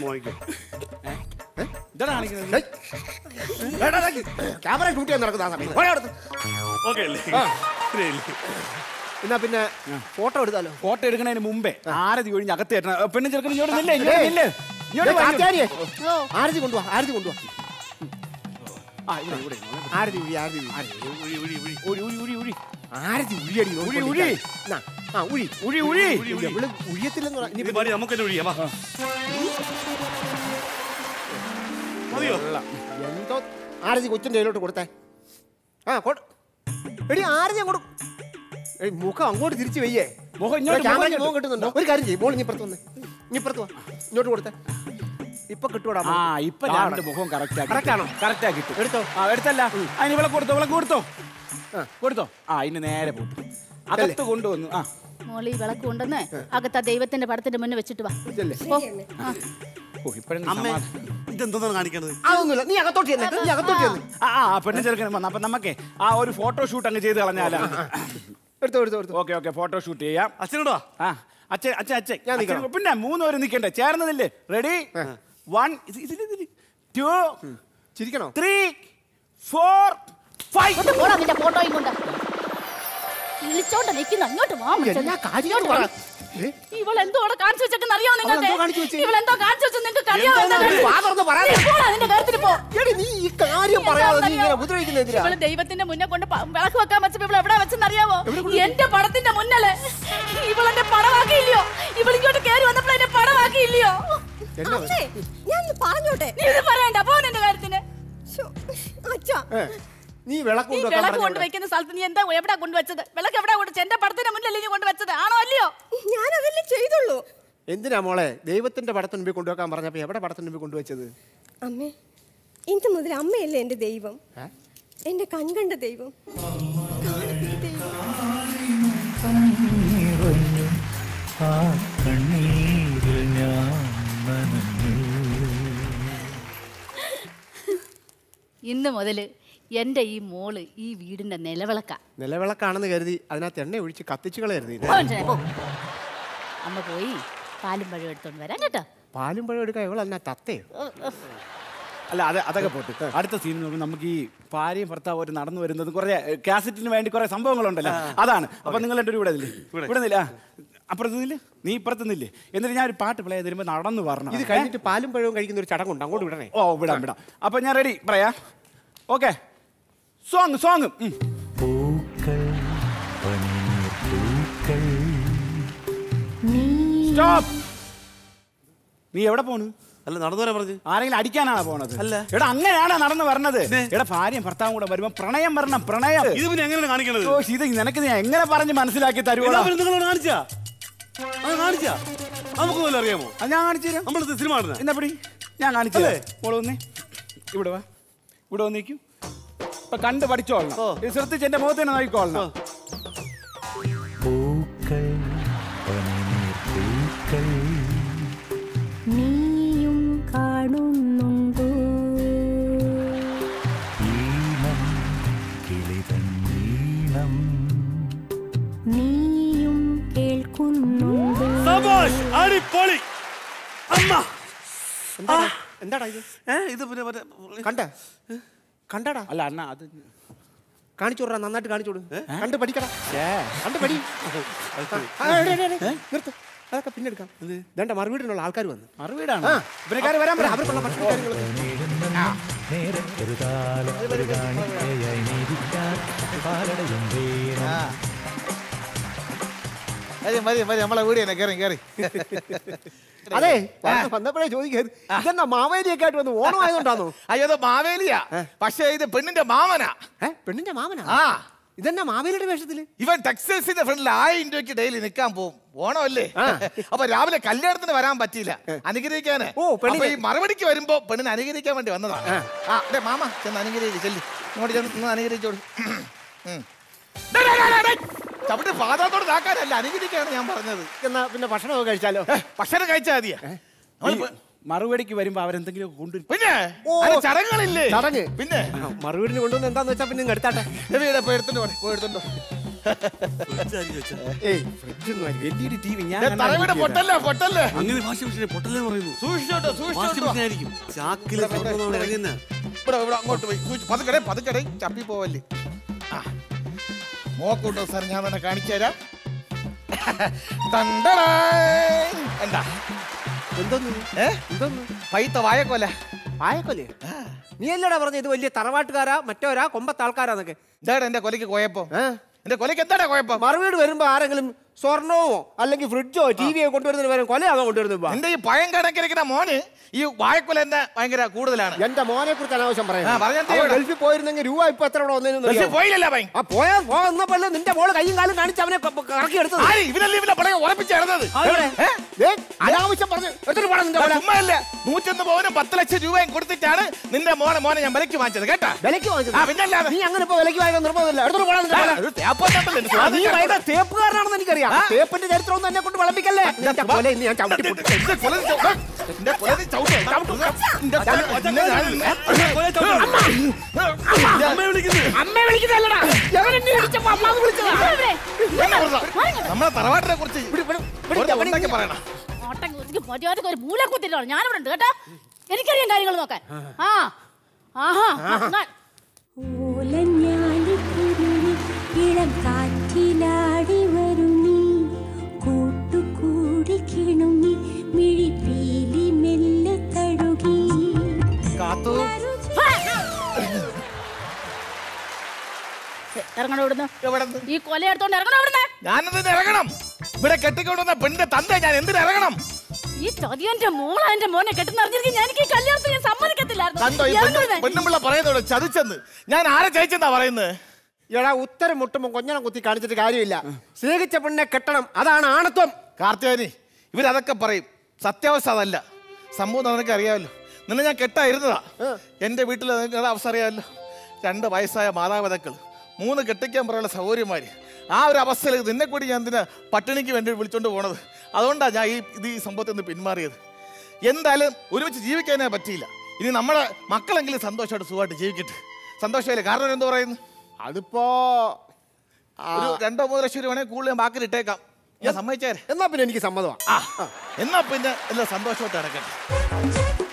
ക്യാമറ ഷൂട്ട് ചെയ്യാൻ നടക്കുന്ന ആ സമയം പോയി അവിടുന്ന്. ഓക്കെ അല്ലേ ആ. ശരിയല്ലേ? എന്നാ പിന്നെ ഫോട്ടോ എടുത്താലോ ഫോട്ടോ എടുക്കുന്നതിന് മുമ്പേ ആരതി ഒഴിഞ്ഞ് അകത്ത് കയറ്റണം പെണ്ണും ചെറുക്കനും ഇങ്ങോട്ട് നില്ലേ ഇങ്ങോട്ട് ഏയ്. നില്ലേ ഇങ്ങോട്ട് ഏയ്, വാ, കാറ്റാടിയെ. ഇങ്ങോട്ട്. ആരതി കൊണ്ടുവാ ആരതി കൊണ്ടുവാ ആ ഇവിടെ ഇവിടെ ആരതി ഉഴി ആരതി ഉഴി ഉഴി ഉഴി ഉഴി ഉഴി ഉഴി ഉഴി ഉഴി ആരതി ഉഴിയടി ഉഴി, ഉഴി. നാ, ആ ഉഴി ഉഴി ഉഴി ഇല്ല, ഇവള് ഉഴിയത്തില്ലെന്ന് പറ- ഇത് ഇനി മതി നമുക്ക് തന്നെ ഒഴിയാം വാ. മതിയോ എന്തോ ആരതി കൊച്ചിന്റെ കയ്യിലോട്ട് കൊടുത്തേ ആ കൊട് എടി ആരതി അങ്ങോട്ട് എടി മുഖം അങ്ങോട്ട് തിരിച്ചു വെയ്യേ മുഖം ഇങ്ങോട്ട്, ക്യാമറയ്ക്ക് മുഖം മുഖം കിട്ടുന്നുണ്ടോ ഒരു കാര്യം ചെയ്യും മോൾ ഇനി ഇപ്പുറത്ത് വന്നേ ഇനി ഇപ്പുറത്ത് വാ ഇങ്ങോട്ട് കൊടുത്തേ ഇപ്പൊ കിട്ടൂടാ ആ ഇപ്പൊ രണ്ട് മുഖവും കറക്റ്റ് ആക്കി Correct ആണോ? കറക്റ്റ് ആക്കി എടുത്തോ ആ എടുത്തല്ല അതിന് ഇവിടെ കൊടുത്തോ ഇവിടെ കൊടുത്തോ കൊടുത്തോ ആ ഇനി നേരെ പോട്ടു അകത്ത് കൊണ്ടുവന്നു ആ മോളി വിളക്ക് കൊണ്ടുവന്ന് അകത്ത ദൈവത്തിന്റെ പടത്തിന്റെ മുന്നിൽ വെച്ചിട്ട് വാ പോ. ആ. ഓ ഇപ്പഴും അമ്മേ ഇതെന്താണ് കാണിക്കണത് അതൊന്നുമില്ല നീ അകത്തോട്ട് ചെന്നേ നീ അകത്തോട്ട് ചെന്നേ ആ ആ പെണ്ണ് ചെറുക്കനും വന്നു അപ്പൊ നമുക്കേ ആ ഒരു ഫോട്ടോ ഷൂട്ട് അങ്ങ് ചെയ്ത് കളഞ്ഞാലോ എടുത്തോ എടുത്തോ എടുത്തോ ഓക്കെ ഓക്കെ ഫോട്ടോ ഷൂട്ട് ചെയ്യാം അച്ഛനോടാ ആ അച്ഛൻ അച്ഛൻ അച്ഛൻ ഞാൻ നിൽക്കണം. അച്ഛൻ, പിന്നെ മൂന്ന് പേര് നിൽക്കണ്ടേ ചേർന്നതില്ലേ റെഡി വൺ ടു ചിരിക്കണോ ത്രീ ഫോർ ഫൈവ് ഇങ്ങോട്ട് പോടാ നിന്റെ ഫോട്ടോയും കൊണ്ട് വിളിച്ചോണ്ട് നിൽക്കുന്ന അങ്ങോട്ട് വാ മനുഷ്യൻ. എന്നാ കാര്യം ഇങ്ങോട്ട് പറ. വാ. ഇവളെന്തോ അവിടെ കാണിച്ചു വെച്ചേക്കെന്ന് അറിയാമോ അവളെന്തോ കാണിച്ചു നിങ്ങൾക്ക് വെച്ചേ? ഇവളെന്തോ കാണിച്ചു വെച്ചു നിങ്ങൾക്ക് അറിയാമോ എന്താ എന്താ കാണിച്ചു? വാ തുറന്ന് പറയാതെ. നീ പോടാ നിന്റെ കാര്യത്തിന് പോ എടി നീ ഈ കാര്യം പറയാതെ നീ ഇങ്ങനെ ഉപദ്രവിക്കുന്ന എന്തിനാ ഇവള് ദൈവത്തിന്റെ മുന്നേ കൊണ്ട് പ- വിളക്ക് വെക്കാൻ വെച്ചപ്പോ ഇവള് എവിടെ വെച്ചെന്ന് അറിയാവോ എന്റെ പടത്തിന്റെ മുന്നല്ലേ ഇവളെന്റെ പടമാക്കിയില്ലയോ ഇവളിങ്ങോട്ട് കേറി വന്നപ്പോൾ എന്റെ പടമാക്കിയില്ലയോ അമ്മേ, ഞാൻ ഒന്ന് പറഞ്ഞോട്ടെ നീ ഇത് പറയണ്ട പോ നിന്റെ കാര്യത്തിന് ശ്ശോ, അച്ഛാ ഏ, നീ വിളക്ക് നീ കൊണ്ടുവെക്കാൻ വിളക്ക് പറഞ്ഞ കൊണ്ട് വെക്കുന്ന സ്ഥലത്ത് നീ എന്താ എവിടെ കൊണ്ടുവച്ചത് വിളക്ക് എവിടെ കൊണ്ട് എന്റെ പടത്തിന്റെ മുന്നിലല്ലേ നീ കൊണ്ടുവച്ചത് ആണോ അല്ലയോ ഞാൻ അതല്ലേ ചെയ്തുള്ളൂ എന്തിനാ മോളെ ദൈവത്തിന്റെ പടത്തിന് മുമ്പിൽ കൊണ്ടുവെക്കാൻ പറഞ്ഞപ്പോ എവിടെ പടത്തിന് മുമ്പിൽ കൊണ്ടുവച്ചത് അമ്മേ ഇന്ന് മുതൽ അമ്മയല്ലേ എന്റെ ദൈവം ഏ? എന്റെ കൺകണ്ട ദൈവം കാണുന്ന ദൈവം കണ്ണീറഞ്ഞു ആ കണ്ണീരിൽ ഞാൻ നനഞ്ഞു ഇന്ന് മുതൽ എൻ്റെ ഈ മോള് ഈ വീടിൻ്റെ നിലവിളക്ക നിലവിളക്കാണെന്ന് കരുതി അതിനകത്ത് എണ്ണ ഒഴിച്ച് കത്തിച്ചു കളയരുത് ഇത്. അമ്മ പോയി പാലും പഴം എടുത്തോണ്ട് വരാം കേട്ടോ പാലും പഴം എടുക്കാൻ ഇവളെന്നാ തത്തയോ അല്ല അത് അതൊക്കെ പോട്ട് അടുത്ത സീൻ നോക്കുമ്പോൾ നമുക്ക് ഈ ഭാര്യയും ഭർത്താവും ഒരു നടന്നു വരുന്നത് കുറെ കാസറ്റിന് വേണ്ടി കുറെ സംഭവങ്ങളുണ്ടല്ലോ അതാണ് അപ്പൊ നിങ്ങൾ എൻ്റെ ഇവിടെ ഇല്ലേ ഇവിടെ നില്ല അപ്പുറത്ത് നില്ലേ നീ ഇപ്പുറത്ത് നില്ലേ എന്നിട്ട് ഞാൻ ഒരു പാട്ട് പ്ലേ ചെയ്ത് തരുമ്പോൾ നടന്നു പറഞ്ഞു ഇത് കഴിഞ്ഞിട്ട് പാലും പഴവും കഴിക്കുന്ന ഒരു ചടങ്ങുണ്ട് അങ്ങോട്ട് വിടണേ ഓ വിടാം വിടാം അപ്പൊ ഞാൻ റെഡി പറയാ ഓക്കെ സോങ് സോങ് സ്റ്റോപ്പ് നീ എവിടെ പോണു അല്ല നടന്നു വരാൻ പറഞ്ഞു ആരെങ്കിലും അടിക്കാനാണോ പോണത് അല്ല എടാ അങ്ങനെയാണോ നടന്നു വരണത് എടാ ഭാര്യയും ഭർത്താവും കൂടെ വരുമ്പോ പ്രണയം വരണം പ്രണയം ഇത് പിന്നെ എങ്ങനെ കാണിക്കണത് ഓ, ഇത് നിനക്ക് ഞാൻ എങ്ങനെ പറഞ്ഞ് മനസ്സിലാക്കി തരുവാ നിങ്ങൾ കാണിച്ചാ അത് കാണിച്ചാ നമുക്ക് വല്ല അറിയാമോ ഞാൻ കാണിച്ചു തരാം നമ്മൾ സിനിമ കാണുന്ന എന്നപ്പടി ഞാൻ കാണിച്ചു തരാം. മോള് വന്നേ ഇവിടെ വാ ഇവിടെ വന്നേക്കും ഇപ്പൊ കണ്ട് പഠിച്ചോളണം ഇത് ശ്രദ്ധിച്ച് എന്റെ മുഖത്ത് തന്നെ നോക്കിക്കോളണം പൂക്കൾ പനിനീർ പൂക്കൾ നീയും കാണുന്നുണ്ടോ ഈണം കിളിതൻ ഈണം നീയും കേൾക്കുന്നുണ്ടോ സബാഷ് അടിപൊളി അമ്മ എന്താടാ എന്താടാ ഇത് ഏ ഇത് പിന്നെ മറ്റേ കണ്ട കണ്ടടാ അല്ല അണ്ണ അത് കാണിച്ചു വിടാ നന്നായിട്ട് കാണിച്ചു വിടും കണ്ട് പഠിക്കടാ കണ്ട് പഠി അത് ആ, എടേ, എടേ, എടേ, നിർത്ത് അതൊക്കെ പിന്നെ എടുക്കാം വേണ്ട മറുവീടിനുള്ള ആൾക്കാർ വന്നു മറുവീടാണ് ആ. ഇവരെക്കാര് വരാൻ പറ. അവർക്കുള്ള ഭക്ഷണ നേരത്തൊരു താളം ഒരു കാണിക്കയായി നീതിക്കാൻ പാലടയും വേണം മതി മതി മതി നമ്മളെ വീട് തന്നെ കയറി കയറി അതെ വന്ന- വന്നപ്പോഴേ ചോദിക്കരുത് ഇതെന്നാ മാവേലിയൊക്കെ ആയിട്ട് വന്ന് ഓണം ആയതുകൊണ്ടാണോ അയ്യോ ഇത് മാവേലിയാ പക്ഷേ ഇത് പെണ്ണിന്റെ മാമനാ പെണ്ണിന്റെ മാമനാ ആ ഇതെന്നാ മാവേലിയുടെ വേഷത്തില് ഇവൻ ടെക്സ്റ്റൈൽസിന്റെ ഫ്രണ്ടിൽ ആയിരം രൂപയ്ക്ക് ഡെയിലി നിൽക്കാൻ പോകും ഓണമല്ലേ അപ്പൊ രാവിലെ കല്യാണത്തിന് വരാൻ പറ്റിയില്ല അനുഗ്രഹിക്കാന് അപ്പൊ ഈ മറുപടിക്ക് വരുമ്പോ പെണ്ണിനെ അനുഗ്രഹിക്കാൻ വേണ്ടി വന്നതാ ആ അതെ മാമ ചെന്ന് അനുഗ്രഹിക്ക് ചെല്ലി ഇങ്ങോട്ട് ചെന്ന് ഒന്ന് അനുഗ്രഹിച്ചോളൂ ഉം. ഡേ, ഡേ, ഡേ, ഡേ, ഡേ. ചവിട്ടി പാദത്തോട് താക്കാനല്ല അനുഗ്രഹിക്കാണ് ഞാൻ പറഞ്ഞത് എന്നാ പിന്നെ ഭക്ഷണമൊക്കെ കഴിച്ചാലോ ഭക്ഷണം കഴിച്ചാൽ മതിയാ ഈ മറുപടിക്ക് വരുമ്പോ അവരെന്തെങ്കിലും കൊണ്ടുവരും പിന്നെ അതിന് ചടങ്ങുകളില്ലേ ചടങ്ങ് പിന്നെ മറുവീടിന് കൊണ്ടുവന്ന് എന്താന്ന് വെച്ചാ പിന്നെ ഇങ്ങ് എടുത്താട്ടെ ഇവിടെ പോയി എടുത്തോണ്ട് പോരെ, പോയി എടുത്തോണ്ട് പോ. ഏയ് ഫ്രിഡ്ജൊന്നും ആയിരിക്കും L E D T V ഞാൻ ദേ, തറയുടെ പൊട്ടല്ലേ പൊട്ടല്ലേ അങ്ങനെ വാഷിംഗ് മെഷീനെ പൊട്ടല്ലേ പറയുന്നു സൂക്ഷിച്ചോട്ടോ വാഷിംഗ് സൂക്ഷിച്ചോട്ടോ മെഷീൻ ആയിരിക്കും ചാക്കിലെ സ്വർണ്ണം നമ്മുടെ കയ്യിൽ നിന്ന് ഇവിടെ ഇവിടെ അങ്ങോട്ട് പോയി സൂക്ഷിച്ച് പതുക്കടെ പതുക്കടെ ചപ്പി പോവല്ലേ ആ മോക്കുണ്ടോ സാർ ഞാൻ തന്നെ കാണിച്ചു തരാം തണ്ടടാ. എന്താ എന്തോന്ന് ഏ എന്തോന്ന് പൈത്ത വായക്കൊല വായക്കൊല്ലേ നീ അല്ലടാ പറഞ്ഞ ഇത് വലിയ തറവാട്ടുകാരാ മറ്റവരാ കൊമ്പത്ത് ആൾക്കാരാന്നൊക്കെ ഇതാടാ എന്റെ കൊലയ്ക്ക് കുഴപ്പം എന്റെ കൊലയ്ക്ക് എന്താടാ കുഴപ്പം മറുവീട് വരുമ്പോ ആരെങ്കിലും സ്വർണമോ അല്ലെങ്കിൽ ഫ്രിഡ്ജോ ടി വിയോ കൊണ്ടുവരുന്നതിന് പകരം കൊലയാണോ കൊണ്ടുവരുന്നത് ഇപ്പൊ? എന്റെ ഈ പഴം കണക്കിരിക്കുന്ന മോന് ഈ വായക്കൊല എന്നെ ഭയങ്കര കൂടുതലാണ് എന്റെ മോനെ കുറിച്ച് അനാവശ്യം ആ, പറഞ്ഞാ പറയാം തീരുമാനം. ഗൾഫിൽ പോയിരുന്നെങ്കിൽ രൂപ ഇപ്പൊ എത്ര ഇവിടെ വന്നേന്ന് ഗൾഫിൽ അറിയാമോ? പോയില്ലല്ലോ പൈ ആ പോയാ പോന്നപ്പോഴല്ലേ നിന്റെ മോള് കയ്യും കാലും കാണിച്ച് അവനെ ക- കറക്കി എടുത്തത് ആര് ഇവനല്ലേ ഇവനെ പടയെ ഉറപ്പിച്ച് ഇടന്നത് എവിടെ? ദേ, അനാവശ്യം പറഞ്ഞു എടുത്തിട്ട് പോടാ നിന്റെ മോനെ. ചുമ്മാ അല്ല നൂറ്റൊന്ന് പവനും പത്ത് ലക്ഷം രൂപയും കൊടുത്തിട്ടാണ് നിന്റെ മോനെ മോനെ ഞാൻ വിലക്ക് വാങ്ങിച്ചത് കേട്ടാ വിലക്ക് വാങ്ങിച്ചത്? ആ, പിന്നല്ലാതെ. നീ അങ്ങനെ ഇപ്പൊ വിലക്ക് വാങ്ങിക്കാൻ നിർബന്ധമില്ല എടുത്തിട്ട് പോടാ നിന്റെ ആ, മോനെ. ഒരു തേപ്പൊന്നുണ്ടല്ലോ, എനിക്ക് ആ, നീ സ്വാധീനം ഭയങ്കര തേപ്പുകാരനാണെന്ന് എനിക്കറിയാം തേപ്പിന്റെ ചരിത്രം ഒന്നും എന്നെ കൊണ്ട് വിളമ്പിക്കല്ലേ നിന്റെ കൊല ഇന്ന് ഞാൻ ചവിട്ടി പൊട്ടിക്കും. എന്റെ കൊലയിൽ ചവിട്ട്. എന്റെ കൊലയിൽ ചവിട്ട്. എന്റെ കൊല- എന്നെ ഞാൻ- അമ്മയെ വിളിക്കുന്നു അമ്മ വിളിക്കുന്നതല്ലടാ എവരെന്നെ ഇടിച്ചപ്പോ അമ്മാന്ന് വിളിച്ചതാ എന്നെ കുറിച്ച് നമ്മളെ തറവാട്ടിനെ കുറിച്ച് വെറുതെ ഉണ്ടാക്കി പറയണം ഓട്ടം കുത്തിക്ക് മര്യാദക്ക് ഒരു മൂല കുത്തിട്ടോ ഞാനിവിടെ ഉണ്ട് കേട്ടോ എനിക്കറിയാം കാര്യങ്ങൾ നോക്കാൻ ആ ആഹാ ഞാൻ- ഓലഞ്ഞാലിക്കുരുവി ഇളം കാറ്റിലാടി വരും നീ കൂട്ടുകൂടി കിണുങ്ങി മിഴിപ്പീലി മെല്ലെ തഴുകി കാത്തു ഇറങ്ങണം ഇവിടുന്ന് ഈ കൊല എടുത്തോണ്ട് ഇറങ്ങണം ഇവിടുന്ന് ഞാനെന്തിന് ഇറങ്ങണം ഇവിടെ കെട്ടിക്കൊണ്ടുവന്ന പെണ്ണിന്റെ തന്ത ഞാൻ എന്തിന് ഇറങ്ങണം ഈ ചതിയന്റെ മോള എന്റെ മോനെ കെട്ടുന്നറിഞ്ഞിരിക്കും ഞാൻ എനിക്ക് ഈ കല്യാണത്തിന് ഞാൻ സമ്മതിക്കത്തില്ലായിരുന്നു കണ്ടോ ഈ ഇറങ്ങ് പെണ്ണ് ഇവിടുന്ന്. പെണ്ണുമ്പിള്ള പറയുന്നോട് ചതിച്ചെന്ന് ഞാൻ ആരെ ചതിച്ചെന്നാ പറയുന്നത് എടാ ഉത്തരം മുട്ടുമ്പോ കൊഞ്ഞണം കുത്തി കാണിച്ചിട്ട് കാര്യമില്ല സ്നേഹിച്ച പെണ്ണെ കെട്ടണം അതാണ് ആണത്വം കാർത്തിയാനി ഇവരതൊക്കെ പറയും സത്യാവസ്ഥ അതല്ല സംഭവം നിനക്ക് അറിയാമല്ലോ നിന്നെ ഞാൻ കെട്ടായിരുന്നതാ എൻ്റെ വീട്ടിൽ നിങ്ങളുടെ അവസ്ഥ അറിയാമല്ലോ രണ്ട് വയസ്സായ മാതാപിതാക്കൾ മൂന്ന് കെട്ടിക്കാൻ പറയുന്ന സൗകര്യമാര് ആ ഒരു അവസ്ഥയിൽ നിന്നെ കൂടി ഞാൻ എന്തിനാ പട്ടിണിക്ക് വേണ്ടി വിളിച്ചോണ്ട് പോണത് അതുകൊണ്ടാണ് ഞാൻ ഈ ഇത് ഈ സംഭവത്തിൽ നിന്ന് പിന്മാറിയത് എന്തായാലും ഒരുമിച്ച് ജീവിക്കാനേ പറ്റിയില്ല ഇനി നമ്മുടെ മക്കളെങ്കിലും സന്തോഷമായിട്ട് സുഖമായിട്ട് ജീവിക്കട്ടെ സന്തോഷമല്ലേ കാരണം എന്ത് പറയുന്നു അതിപ്പോ ഒരു രണ്ടോ മൂന്ന് ലക്ഷം രൂപ വേണേൽ കൂടുതൽ ഞാൻ ബാക്കി ഇട്ടേക്കാം ഞാൻ സമ്മതിച്ചേരെ എന്നാ പിന്നെ എനിക്ക് സമ്മതമാണ് ആ എന്നാ പിന്നെ എല്ലാം സന്തോഷമായിട്ട് നടക്കട്ടെ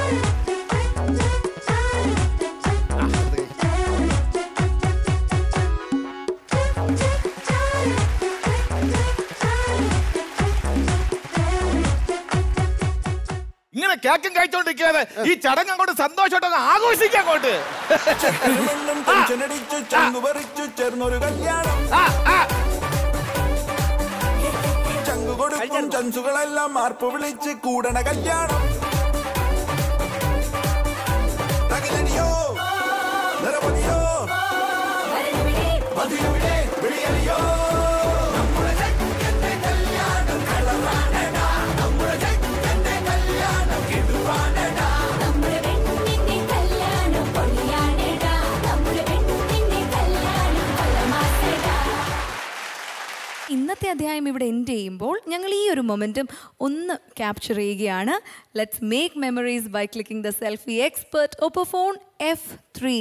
ഇങ്ങനെ കേക്കും കഴിച്ചോണ്ടിരിക്കാതെ ഈ ചടങ്ങ് അങ്ങോട്ട് സന്തോഷമായിട്ട് ആഘോഷിക്കാം അങ്ങോട്ട് ചേർന്നൊരു കല്യാണം ചങ്കു കൊടുക്കും ചൻസുകളെല്ലാം മാർപ്പ് വിളിച്ച് കൂടണ കല്യാണം തകിലടിയോ നിറപൊലിയോ മധുരവിടെ വിളിയലിയോ നമ്മുടെ ചെക്കന്റെ കല്യാണം കളറാണടാ നമ്മുടെ ചെക്കന്റെ കല്യാണം കിടുവാണടാ നമ്മുടെ പെണ്ണിന്റെ കല്യാണം പൊളിയാണടാ നമ്മുടെ പെണ്ണിന്റെ കല്യാണം കൊലമാസടാ ഇന്നത്തെ അധ്യായം ഇവിടെ എൻഡ് ചെയ്യുമ്പോൾ ഞങ്ങൾ ഈ ഒരു മൊമെൻറ്റും ഒന്ന് ക്യാപ്ചർ ചെയ്യുകയാണ് let's make memories by clicking the selfie expert Oppo phone F three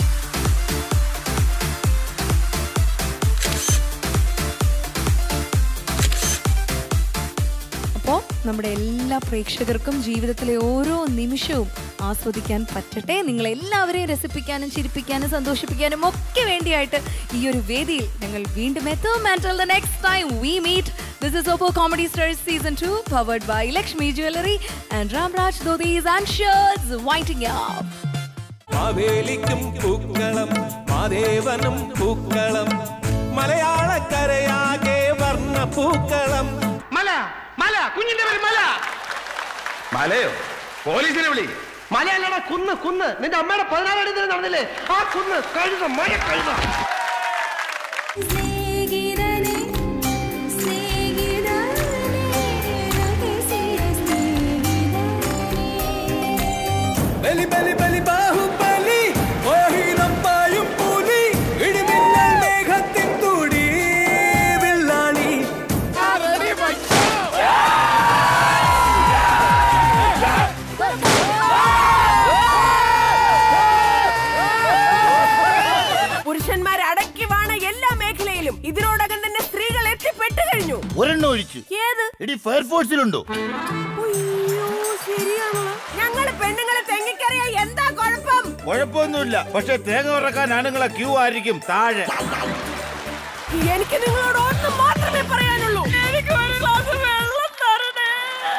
അപ്പോൾ നമ്മുടെ എല്ലാ പ്രേക്ഷകർക്കും ജീവിതത്തിലെ ഓരോ നിമിഷവും ആസ്വദിക്കാൻ പറ്റട്ടെ നിങ്ങളെ എല്ലാവരെയും രസിപ്പിക്കാനും ചിരിപ്പിക്കാനും സന്തോഷിപ്പിക്കാനും ഒക്കെ വേണ്ടിയായിട്ട് ഈ ഒരു വേദിയിൽ ഞങ്ങൾ വീണ്ടും എത്തും and the next time we meet this is Oppo comedy stars season two powered by Lakshmi jewellery and Ramraj dhotis and shirts waiting up മാവേലിക്കും പൂക്കളം മാദേവനും പൂക്കളം മലയാളക്കരയാകെ വർണ്ണ പൂക്കളം മല മല കുഞ്ഞിന്റെ പേര് മല മലയോ പോലീസിനെ വിളി മലയല്ലടാ കുന്ന് കുന്ന് നിന്റെ അമ്മയുടെ പതിനാലാം തീയതി നടന്നില്ലേ ആ കുന്ന് കഴുത മഴ കഴുത ബലി ബലി ബലി ബാഹുബലി ഓഹിരം പായും പുലി ഇടിമിന്നൽ മേഘത്തിൻ തുടി വില്ലാളി പുരുഷന്മാർ അടക്കി വാണ എല്ലാ മേഖലയിലും ഇതിനോടകം തന്നെ സ്ത്രീകൾ എത്തിപ്പെട്ടു കഴിഞ്ഞു ഒരെണ്ണം ഒഴിച്ചു ഏത് എടി ഫയർഫോഴ്സിലുണ്ടോ ഞങ്ങൾ പെണ്ണുങ്ങളെ തെങ്ങിക്കറിയാ എന്താ കുഴപ്പം കുഴപ്പമൊന്നുമില്ല പക്ഷെ തേങ്ങ ഉറക്കാൻ ആണുങ്ങളെ ക്യൂ ആയിരിക്കും താഴെ എനിക്ക് നിങ്ങളോട് ഒന്ന് മാത്രമേ പറയാനുള്ളൂ എനിക്ക് ഒരു ഗ്ലാസ് വെള്ളം തരണേ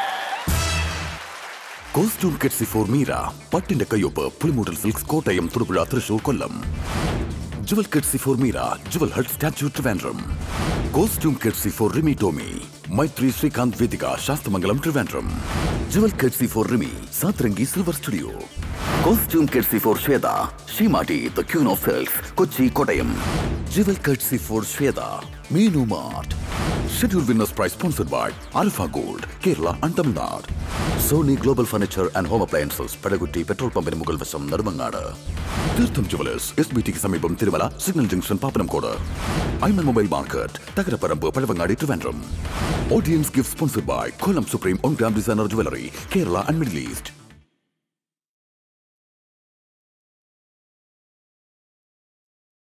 കോസ്റ്റ്യൂം കെറ്റ്സി ഫോർ മീര പട്ടിന്റെ കയ്യൊപ്പ് Pulimoodal silks Kottayam Thodupuzha Thrissur Kollam jewel courtesy for Meera jewel hut statue Trivandrum costume courtesy for Rimi Tomy Maithri Sreekanth Vedika Sasthamangalam Trivandrum jewel courtesy for Rimi Satrangi silver studio costume courtesy for Shwetha Seematti the queen of silks Kochi Kottayam jewel courtesy for Shwetha Meenu mart Schedule winners prize sponsored by Alpha Gold, Kerala and Tamil Nadu. Sony Global Furniture and Home Appliances, പെടകുറ്റി പെട്രോൾ പമ്പിന് മുകൾ വശം നെടുമങ്ങാട് തീർത്ഥം ജുവലേഴ്സ് എസ് ബി ടിക്ക് സമീപം Thirumala signal junction Pappanamcode Aiman mobile market Thakaraparambu Pazhavangadi Trivandrum audience gift sponsored by Kollam supreme on gram designer jewellery Kerala and middle east